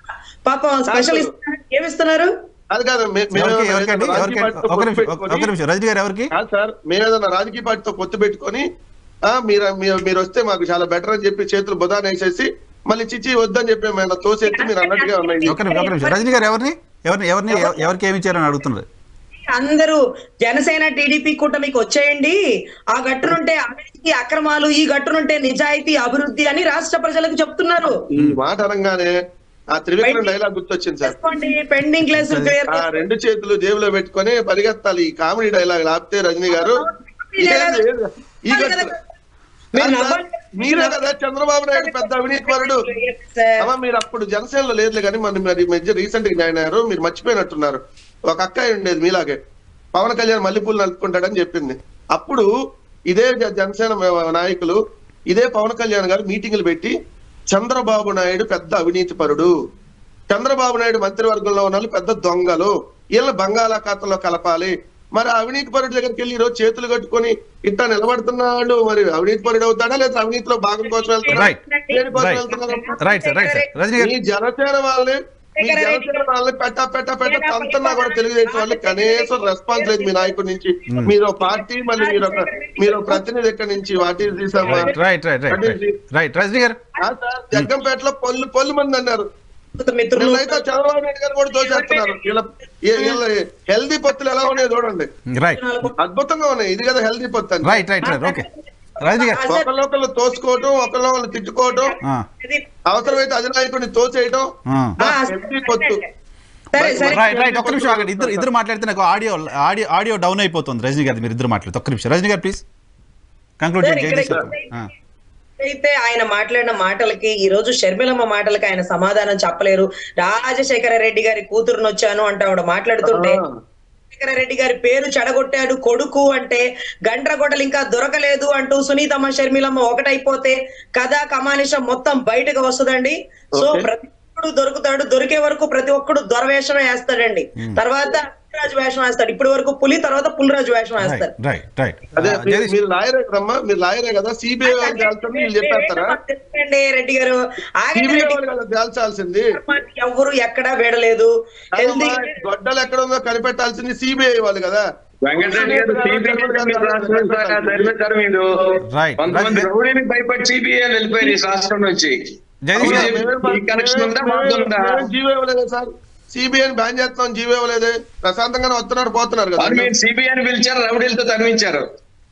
పాపం స్పెషల్ ఇస్తున్నారు ఏమిస్తున్నారు అది కాదు మే- మేము ఎవరికి ఏదైనా ఎవరికండి రాజకీయ ఎవరికి పార్టీతో ఒక పొత్తు నిమిషం ఒక- ఒక పెట్టుకొని- నిమిషం రజనీ గారు ఎవరికి కాదు సార్ మేము ఏదైనా రాజకీయ పార్టీతో పొత్తు పెట్టుకొని ఆ మీరు మీరు- మీరు వస్తే మాకు చాలా బెటర్ అని చెప్పి చేతులు బుధాన వేసేసి మళ్ళీ చిచ్చి వద్దని చెప్పి మేము తోసేసి మీరు అన్నట్టుగా ఉన్నాయి ఒక నిమిషం ఒక నిమిషం రజనీ గారు ఎవరిని ఎవరిని ఎవరిని ఎవ- ఎవరికి ఏమి ఇచ్చారని అడుగుతున్నారు అందరూ జనసేన టీడీపీ కూటమికి వచ్చేయండి ఆ గట్టునుంటే అవినీతి అక్రమాలు ఈ గట్టునుంటే నిజాయితీ అభివృద్ధి అని రాష్ట్ర ప్రజలకు చెప్తున్నారు ఈ మాట అనగానే ఆ త్రివిక్రమ్ డైలాగ్ గుర్తొచ్చింది సార్ చేసుకోండి పెండింగ్ క్లాస్ క్లియర్ ఆ రెండు చేతులు జేబులో పెట్టుకొని పరిగెత్తాలి ఈ కామెడీ డైలాగ్ ఆపితే రజనీ గారు ఏంది, ఏంది? ఈ గట్టు- కాదు సార్, మీరే కదా చంద్రబాబు నాయుడు పెద్ద అవినీతి పరుడు అమ్మా మీరు అప్పుడు జనసేనలో లేదులే కానీ మన మరి ఈ మధ్య రీసెంట్ గా జాయిన్ అయ్యారు మీరు మర్చిపోయినట్టున్నారు ఒక అక్కయ్య ఉండేది మీలాగే పవన్ కళ్యాణ్ మల్లెపూలు నలుపుకుంటాడని చెప్పింది అప్పుడు ఇదే జ- జనసేన నాయకులు ఇదే పవన్ కళ్యాణ్ గారు మీటింగులు పెట్టి చంద్రబాబు నాయుడు పెద్ద అవినీతి పరుడు చంద్రబాబు నాయుడు మంత్రివర్గంలో ఉన్న వాళ్ళు పెద్ద దొంగలు వీళ్ళని బంగాళాఖాతంలో కలపాలి మరి ఆ అవినీతి పరుడు దగ్గరికి వెళ్ళి ఈ రోజు చేతులు కట్టుకొని ఇట్లా నిలబడుతున్నాడు మరి అవినీతి పరుడు అవుతాడా లేదా అవినీతిలో భాగం కోసం వెళ్తున్నాడా Right. దేని కోసం Right. వెళ్తున్నాడు right sir right sir Rajani గారు మీ జనసేన వాళ్ళని మీ జనసేన వాళ్ళని పెట్ట పెట్ట పెట్ట తంతున్నా కూడా తెలుగుదేశం వాళ్ళు కనీసం రెస్పాన్స్ లేదు మీ నాయకుడి నుంచి మీరు ఒక పార్టీ మళ్ళీ మీరు ఒక మీరు ఒక ప్రతినిధి ఎక్కడి నుంచి వాటి right right right right right Rajani గారు జగ్గంపేటలో పొల్లు పొల్లు మంది అన్నారు మిత్రులు నిన్నైతే చంద్రబాబు నాయుడు గారు కూడా దోచేస్తున్నారు వీళ్ళ వీళ్ళ హెల్దీ పొత్తులు ఎలా ఉన్నాయో చూడండి రైట్ అద్భుతంగా ఉన్నాయి ఇది కదా హెల్దీ పొత్తు అని right right right okay Rajani గారు ఒకళ్ళొకళ్ళు తోసుకోవటం ఒకళ్ళొకళ్ళు తిట్టుకోవటం ఆ, అవసరమైతే అధినాయకుడిని తోచేయటం ఆ. హెల్దీ పొత్తు సరే సరే రైట్ రైట్ ఒక్క నిమిషం ఆగండి ఇద్దరు ఇద్దరు మాట్లాడితే నాకు ఆడియో ఆడియో ఆడియో డౌన్ అయిపోతుంది రజనీ గారు మీరు ఇద్దరు మాట్లాడితే ఒక్క నిమిషం రజనీ గారు ప్లీజ్ కంక్లూడ్ సార్, చేయండి ఇక్కడ జగదీష్ గారు. ఆ. అయితే ఆయన మాట్లాడిన మాటలకి ఈ రోజు షర్మిలమ్మ మాటలకి ఆయన సమాధానం చెప్పలేరు రాజశేఖర రెడ్డి గారి కూతురుని వచ్చాను అంటే ఆవిడ మాట్లాడుతుంటే రాజశేఖర రెడ్డి గారి పేరు చెడగొట్టాడు కొడుకు అంటే గండ్రగొడ్డలు ఇంకా దొరకలేదు అంటూ సునీతమ్మ షర్మిలమ్మ ఒకటైపోతే కథ కమానిషం మొత్తం బయటకు వస్తుందండి సో Okay. ప్రతి ఒక్కడు దొరుకుతాడు దొరికే వరకు ప్రతి ఒక్కడు దొరవేషమే వేస్తాడండి తర్వాత పులిరాజు వేషం వేస్తాడు ఇప్పటి వరకు పులి తర్వాత పులిరాజు వేషం వేస్తాడు రైట్ రైట్ రైట్ అదే ఆ, మీరు- జగదీష్ మీరు లాయరే కదమ్మా మీరు లాయరే కదా సిబిఐ వాళ్ళు తేల్చండి వీళ్ళు చెప్పేస్తారా చెప్పండి రెడ్డి గారు ఆగండి సిబిఐ రెడ్డి వాళ్ళు కదా తేల్చాల్సింది గారు. ఎవరు ఎక్కడా వేడలేదు హెల్దీ కాదమ్మా, గొడ్డలు ఎక్కడ ఉందో కనిపెట్టాల్సింది సిబిఐ వాళ్ళు కదా వెంకటరెడ్డి గారు సిబిఐ మీరు రాష్ట్రం ధర్మేశారు మీరు Right. కొంతమంది రౌడీని భయపడి సిబిఐ వెళ్ళిపోయారు ఈ రాష్ట్రం నుంచి జగదీష్ గారు అవునా? ఈ కనెక్షన్ ఉందా మాకు ఉందా జీవో ఇవ్వలేదా సార్ సిబిఐని బ్యాన్ చేస్తాం జీవో ఇవ్వలేదే ప్రశాంతంగానే వస్తున్నారు పోతున్నారు కదా వారు మీరు సిబిఐని పిలిచారు రౌడీలతో తరిమించారు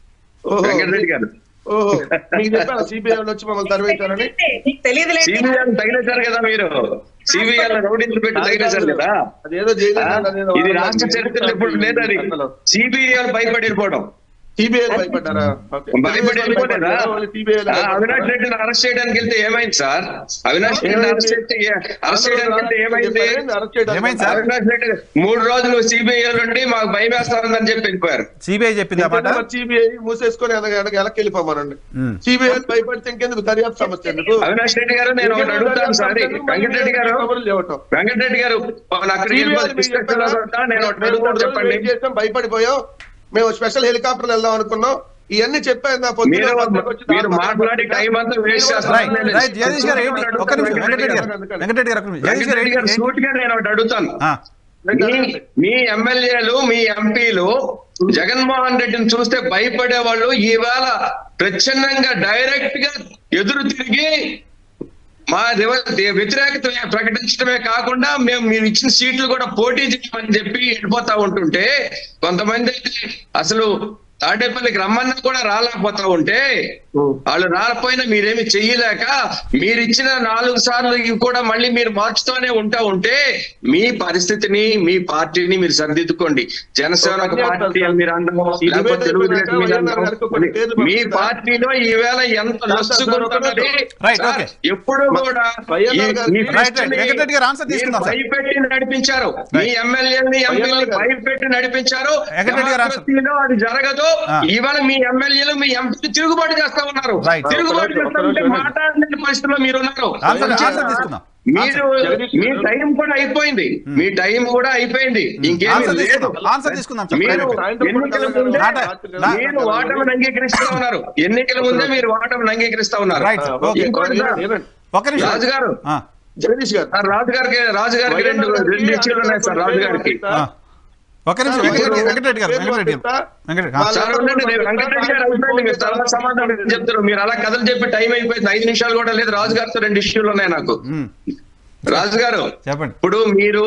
ఓహో వెంకటరెడ్డి గారు ఓహో మీకు చెప్పారా సిబిఐ వాళ్ళు వచ్చి మమ్మల్ని తరివేశారని నీకు తెలియదులేండి సిబిఐ తగిలేశారు కదా మీరు సిబిఐ రౌడీలు పెట్టి తగిలేశారు కదా అదేదో ఆ? జైలు ఇది రాష్ట్ర చరిత్రలో ఎప్పుడు లేదు అది సిబిఐ భయపడి వెళ్ళిపోవడం సిబిఐ భయపడ్డారా ఓకే. భయపడి వెళ్ళిపోలేదా ఓన్లీ సిబిఐ ఆ, అవినాష్ రెడ్డిని అరెస్ట్ చేయడానికి వెళ్తే ఏమైంది సార్ అవినాష్ రెడ్డిని అరెస్ట్ చేస్తే ఏ- అరెస్ట్ చేయడానికి వెళ్తే ఏమైంది అరెస్ట్ చేయడానికి ఏమైంది సార్? అవినాష్ రెడ్డి మూడు రోజులు సిబిఐ నుండి మాకు భయం వేస్తారని చెప్పి వెళ్ళిపోయారు సిబిఐ చెప్పింది ఆ మాట సిబిఐ మూసేసుకొని వెనక వెనక వెనక్కి వెళ్ళిపోమానండి ఉమ్. సిబిఐ భయపడితే ఇంకెందుకు దర్యాప్తు సమస్య ఎందుకు అవినాష్ రెడ్డి గారు నేను ఒకటి అడుగుతాను సార్ వెంకటరెడ్డి గారు కబుర్లు లేవటం. వెంకటరెడ్డి గారు వాళ్ళు అక్కడికి సిబిఐ వెళ్ళిపోయి మీకు డిస్కషన్ చెప్పారా? అవుతా, నేను ఒకటి మేము మూడు అడుగుతాను రోజులు చెప్పండి వెయిట్ చేసాం, భయపడిపోయాం మేము స్పెషల్ హెలికాప్టర్ వెళ్దాం అనుకున్నాం ఇవన్నీ చెప్పాను నా పొద్దున్న మీరు పత్రిక వచ్చి మీరు దాని మాట్లాడి టైం అంతా వేస్ట్ చేస్తారు రైట్ రైట్ జగదీష్ గారు ఏంటి ఒక్క నిమిషం వెంకటరెడ్డి గారు వెంకటరెడ్డి గారు ఒక్క నిమిషం జగదీష్ గారు వెంకటరెడ్డి గారు ఏంటి సూటిగా నేను ఒకటి అడుగుతాను ఆ, మీ- మీ ఎమ్మెల్యేలు మీ ఎంపీలు జగన్మోహన్ రెడ్డిని చూస్తే భయపడే వాళ్ళు ఈవేళ ప్రచ్ఛన్నంగా డైరెక్ట్ గా ఎదురు తిరిగి మా రివ- వ్యతిరేకత ప్రకటించడమే కాకుండా మేము మీరు ఇచ్చిన సీట్లు కూడా పోటీ చేయమని చెప్పి వెళ్ళిపోతా ఉంటుంటే కొంతమంది అయితే అసలు తాడేపల్లికి రమ్మన్నా కూడా రాలేకపోతా ఉంటే వాళ్ళు రాకపోయినా మీరేమి చెయ్యలేక మీరు ఇచ్చిన నాలుగు సార్లు ఇవి కూడా మళ్ళీ మీరు మార్చుతూనే ఉంటా ఉంటే మీ పరిస్థితిని మీ పార్టీని మీరు సరిదిద్దుకోండి జనసేన ఒక పార్టీ అని మీరు అనడం, లేకపోతే తెలుగుదేశం మీరు అనడం. మీ పార్టీలో ఈవేళ ఎంత లొసుగుంటున్నది Right, సార్, okay. ఎప్పుడు కూడా ఈ- మీ Right, right. ప్రశ్నని వెంకటరెడ్డి గారు answer మీరు తీసుకుందాం, సార్. భయపెట్టి నడిపించారు మీ ఎమ్మెల్యేని ఎంపీని భయపెట్టి నడిపించారు వెంకటరెడ్డి గారు answer. డెమోక్రసీలో అది జరగదు ఆ. ఇవాళ మీ ఎమ్మెల్యేలు మీ ఎంపీలు తిరుగుబాటు చేస్తా ఉన్నారు Right. తిరుగుబాటు చేస్తా ఉంటే మాట్లాడలేని పరిస్థితిలో మీరు ఉన్నారు Answer- answer తీసుకుందాం. మీరు మీ టైం కూడా అయిపోయింది మీ టైం కూడా అయిపోయింది ఇంకేమీ Answer లేదు తీసుకుందాం. Answer తీసుకుందాం, సార్. మీరు Private. ఎన్నికల ముందే నాట- నా- మీరు ఓటమిని అంగీకరిస్తా ఉన్నారు ఎన్నికల ముందే మీరు ఓటమిని అంగీకరిస్తా ఉన్నారు Right, sir. Okay. ఇంకోటి సార్, ఒక్క నిమిషం రాజు గారు ఆ, జగదీష్ గారు సార్ రాజు గారికి రాజు గారికి రెండు రెండు ఇష్యూలు ఉన్నాయి సార్ రాజు గారికి ఆ. ఒక్క నిమిషం వెంకటరెడ్డి వెంకటరెడ్డి గారు వెంకటరెడ్డి గారు వెంకటరెడ్డి ఆ. సార్ ఉండండి నేను వెంకటరెడ్డి గారు అయిపోయింది మీరు తర్వాత సమాధానం చెప్తారు మీరు అలా కథలు చెప్పి టైం అయిపోయింది ఐదు నిమిషాలు కూడా లేదు రాజు గారితో రెండు ఇష్యూలు ఉన్నాయి నాకు ఉమ్, రాజు గారు చెప్పండి ఇప్పుడు మీరు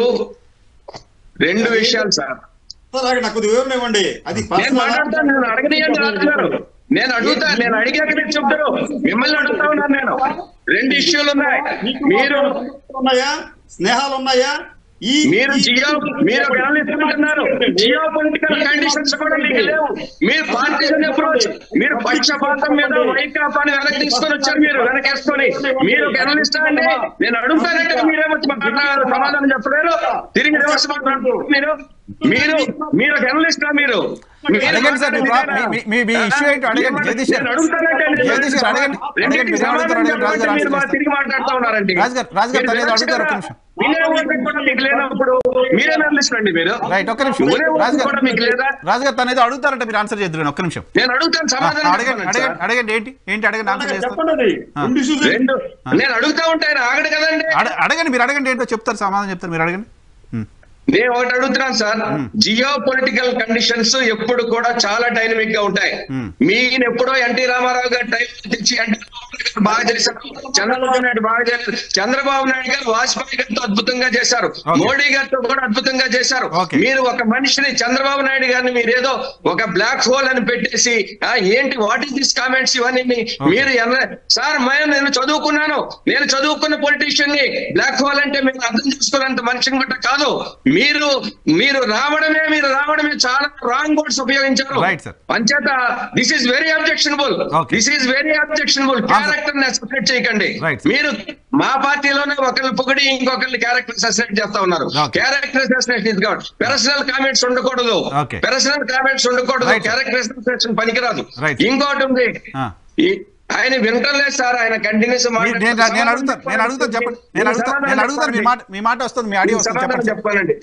రెండు విషయాలు సార్ సార్ నాకు నాకు కొద్దిగా వివరణ ఇవ్వండి అది నేను personal ఆ? మాట్లాడతాను నేను అడగనియండి రాజు గారు నేను అడుగుతా నేను అడిగాక మీరు చెప్తారు మిమ్మల్ని అడుగుతా ఉన్నాను నేను రెండు ఇష్యూలు ఉన్నాయి మీకు మీరు ఉన్నాయా స్నేహాలు ఉన్నాయా ఈ మీరు ఈ- జియో మీరు ఒక analyst అంటున్నారు జియో పొలిటికల్ కండిషన్స్ కూడా మీకు లేవు మీరు పార్టీషన్ అప్రోచ్ మీరు పక్షపాతం మీద వైకాపాని వెనక్కి తీసుకొని వచ్చారు మీరు వెనకేసుకొని మీరు ఒక అనలిస్ట్ అండి నేను అడుగుతానంటే మీరేమో మాట్లాడారు సమాధానం చెప్పలేరు తిరిగి రివర్స్ మాట్లాడుతున్నారు మీరు మీరు మీరు ఒక అనలిస్టా మీరు మీరు అడగండి సార్, మీ ప్రా- మాట్లాడండి. మీ- మీ- మీ issue ఏంటో అడగండి, జగదీష్ గారు. నేను అడుగుతానంటే నేను జగదీష్ గారు అడగండి, అడగండి, రెండింటికి మీరు ఏమడుగుతారో అడగండి, సమాధానం రాజు గారు మీరు మా answer తిరిగి మాట్లాడుతూ ఉన్నారండి రాజు గారు- రాజు గారు మీరు తనేదో వినొచ్చు అడుగుతారు, ఒక్క కదా. నిమిషం. వినే ఓపిక కూడా మీకు లేనప్పుడు మీరే అనలిస్టండి మీరు రైట్ ఒక్క నిమిషం వినే ఓపిక రాజు కూడా మీకు లేదా గారు రాజు గారు తను ఏదో అడుగుతారంటే మీరు ఆన్సర్ చేద్దరు ఒక్క నిమిషం నేను అడుగుతాను ఆ, సమాధానం అడగండి చెప్పండి అడగండి సార్. అడగండి ఏంటి ఏంటి అడగండి ఆన్సర్ చేస్తారు చెప్పండి అది ఆ. రెండు issues రెండు నేను అడుగుతా ఉంటే ఆయన ఆగడు కదండి అడ- అడగండి మీరు అడగండి ఏంటో చెప్తారు సమాధానం చెప్తారు మీరు అడగండి ఉమ్, నేను ఒకటి అడుగుతున్నాను సార్ జియో పొలిటికల్ కండిషన్స్ ఎప్పుడు కూడా చాలా డైనమిక్ గా ఉంటాయి Hmm. మీన ఎప్పుడో ఎన్టీ రామారావు గారు టైం తెచ్చి ఎన్టీ రామారావు గారు బాగా చేశారు చంద్రబాబు నాయుడు బాగా చేశారు చంద్రబాబు నాయుడు గారు వాజ్పేయి గారితో అద్భుతంగా చేశారు Okay. మోడీ గారితో కూడా అద్భుతంగా చేశారు Okay. మీరు ఒక మనిషిని చంద్రబాబు నాయుడు గారిని మీరు ఏదో ఒక బ్లాక్ హోల్ అని పెట్టేసి ఆ, ఏంటి వాట్ ఈస్ దిస్ కామెంట్స్ ఇవన్నీ మీరు ఎన్న- సార్ మేము నేను చదువుకున్నాను నేను చదువుకున్న పొలిటీషియన్ ని బ్లాక్ హోల్ అంటే మీరు అర్థం చేసుకోవాలంత మనిషిని బట్ట కాదు మీరు మీరు రావడమే మీరు రావడమే చాలా రాంగ్ వర్డ్స్ ఉపయోగించారు Right, sir. అంచేత this is very objectionable Okay. This is very objectionable character ని అసోసియేట్ చేయకండి Right, sir. మీరు మా పార్టీలోనే ఒకరిని పొగిడి ఇంకొకరిని క్యారెక్టర్ అసోసియేట్ చేస్తా ఉన్నారు Okay. క్యారెక్టర్ అసోసియేషన్ ఇది కాదు పర్సనల్ కామెంట్స్ ఉండకూడదు Okay. పర్సనల్ కామెంట్స్ ఉండకూడదు Right, sir. క్యారెక్టర్ అసోసియేషన్ పనికిరాదు Right. ఇంకోటి ఉంది ఆ. ఈ- ఆయన వింటలేదు సార్ ఆయన కంటిన్యూస్ మీ- నేను నేను అడుగుతాను నేను అడుగుతాను చెప్పండి నేను అడుగుతాను నేను అడుగుతాను మీ మాట మీ మాట వస్తుంది మీ ఆడియో వస్తుంది చెప్పండి చెప్పండి చెప్పానండి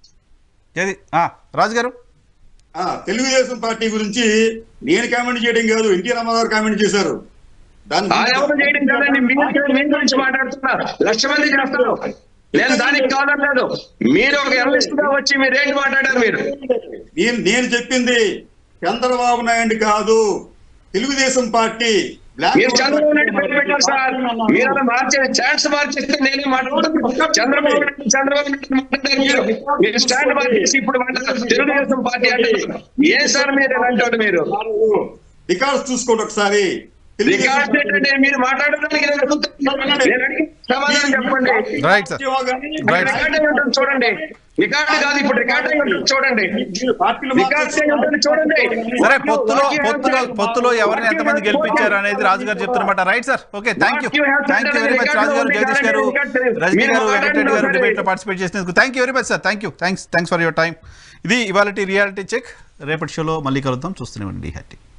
ఏది ఆ, రాజు గారు ఆ, తెలుగుదేశం పార్టీ గురించి నేను కామెంట్ చేయడం కాదు ఎన్టీ రామారావు కామెంట్ చేశారు దాని ఆయన ఎవరు చేయడం కాదండి మీ మీ గురించి మాట్లాడుతున్నారు లక్ష మంది చేస్తారు నేను దానికి కాదనలేదు మీరు ఒక ఎనలిస్ట్ గా వచ్చి మీరు ఏంటి మాట్లాడారు మీరు నేను నేను చెప్పింది చంద్రబాబు నాయుడు కాదు తెలుగుదేశం పార్టీ Black మీరు చంద్రబాబు నాయుడు పేరు పెట్టారు సార్ మీరు అలా మార్చే ఛాన్స్ మార్చేస్తే నేనే మాట్లాడుతున్నాను చంద్రబాబు నాయుడు చంద్రబాబు నాయుడు మాట్లాడారు మీరు మీరు స్టాండ్ మార్చేసి ఇప్పుడు మాట్లాడారు తెలుగుదేశం పార్టీ అంటే ఏ సార్ మీరు ఎలాంటి వాడు మీరు రికార్డ్స్ చూసుకోండి ఒకసారి తెలుగుదేశం రికార్డ్స్ ఏంటంటే మీరు మాట్లాడడానికి నేను అడుగుతున్నాను. నేను అడిగిన సమాధానం చెప్పండి రైట్ సార్ Right. రికార్డ్ అయి ఉంటుంది చూడండి రికార్డు కాదు ఇప్పుడు రికార్డ్ అయి ఉంటుంది చూడండి పార్టీలు రికార్డ్ అయి ఉంటుంది చూడండి సరే పొత్తులో పొత్తులో పొత్తులో ఎవరిని ఎంతమంది గెలిపించారు అనేది రాజు గారు చెప్తున్నమాట right sir okay thank you thank you very much Raju గారు జగదీష్ గారు రజనీ గారు వెంకటరెడ్డి గారు డిబేట్ లో పార్టిసిపేట్ చేసినందుకు thank you very much sir thank you thanks thanks for your time ఇది ఇవాళ రియాలిటీ చెక్ రేపటి షోలో మళ్ళీ కలుద్దాం చూస్తూనే ఉండండి హ్యాపీ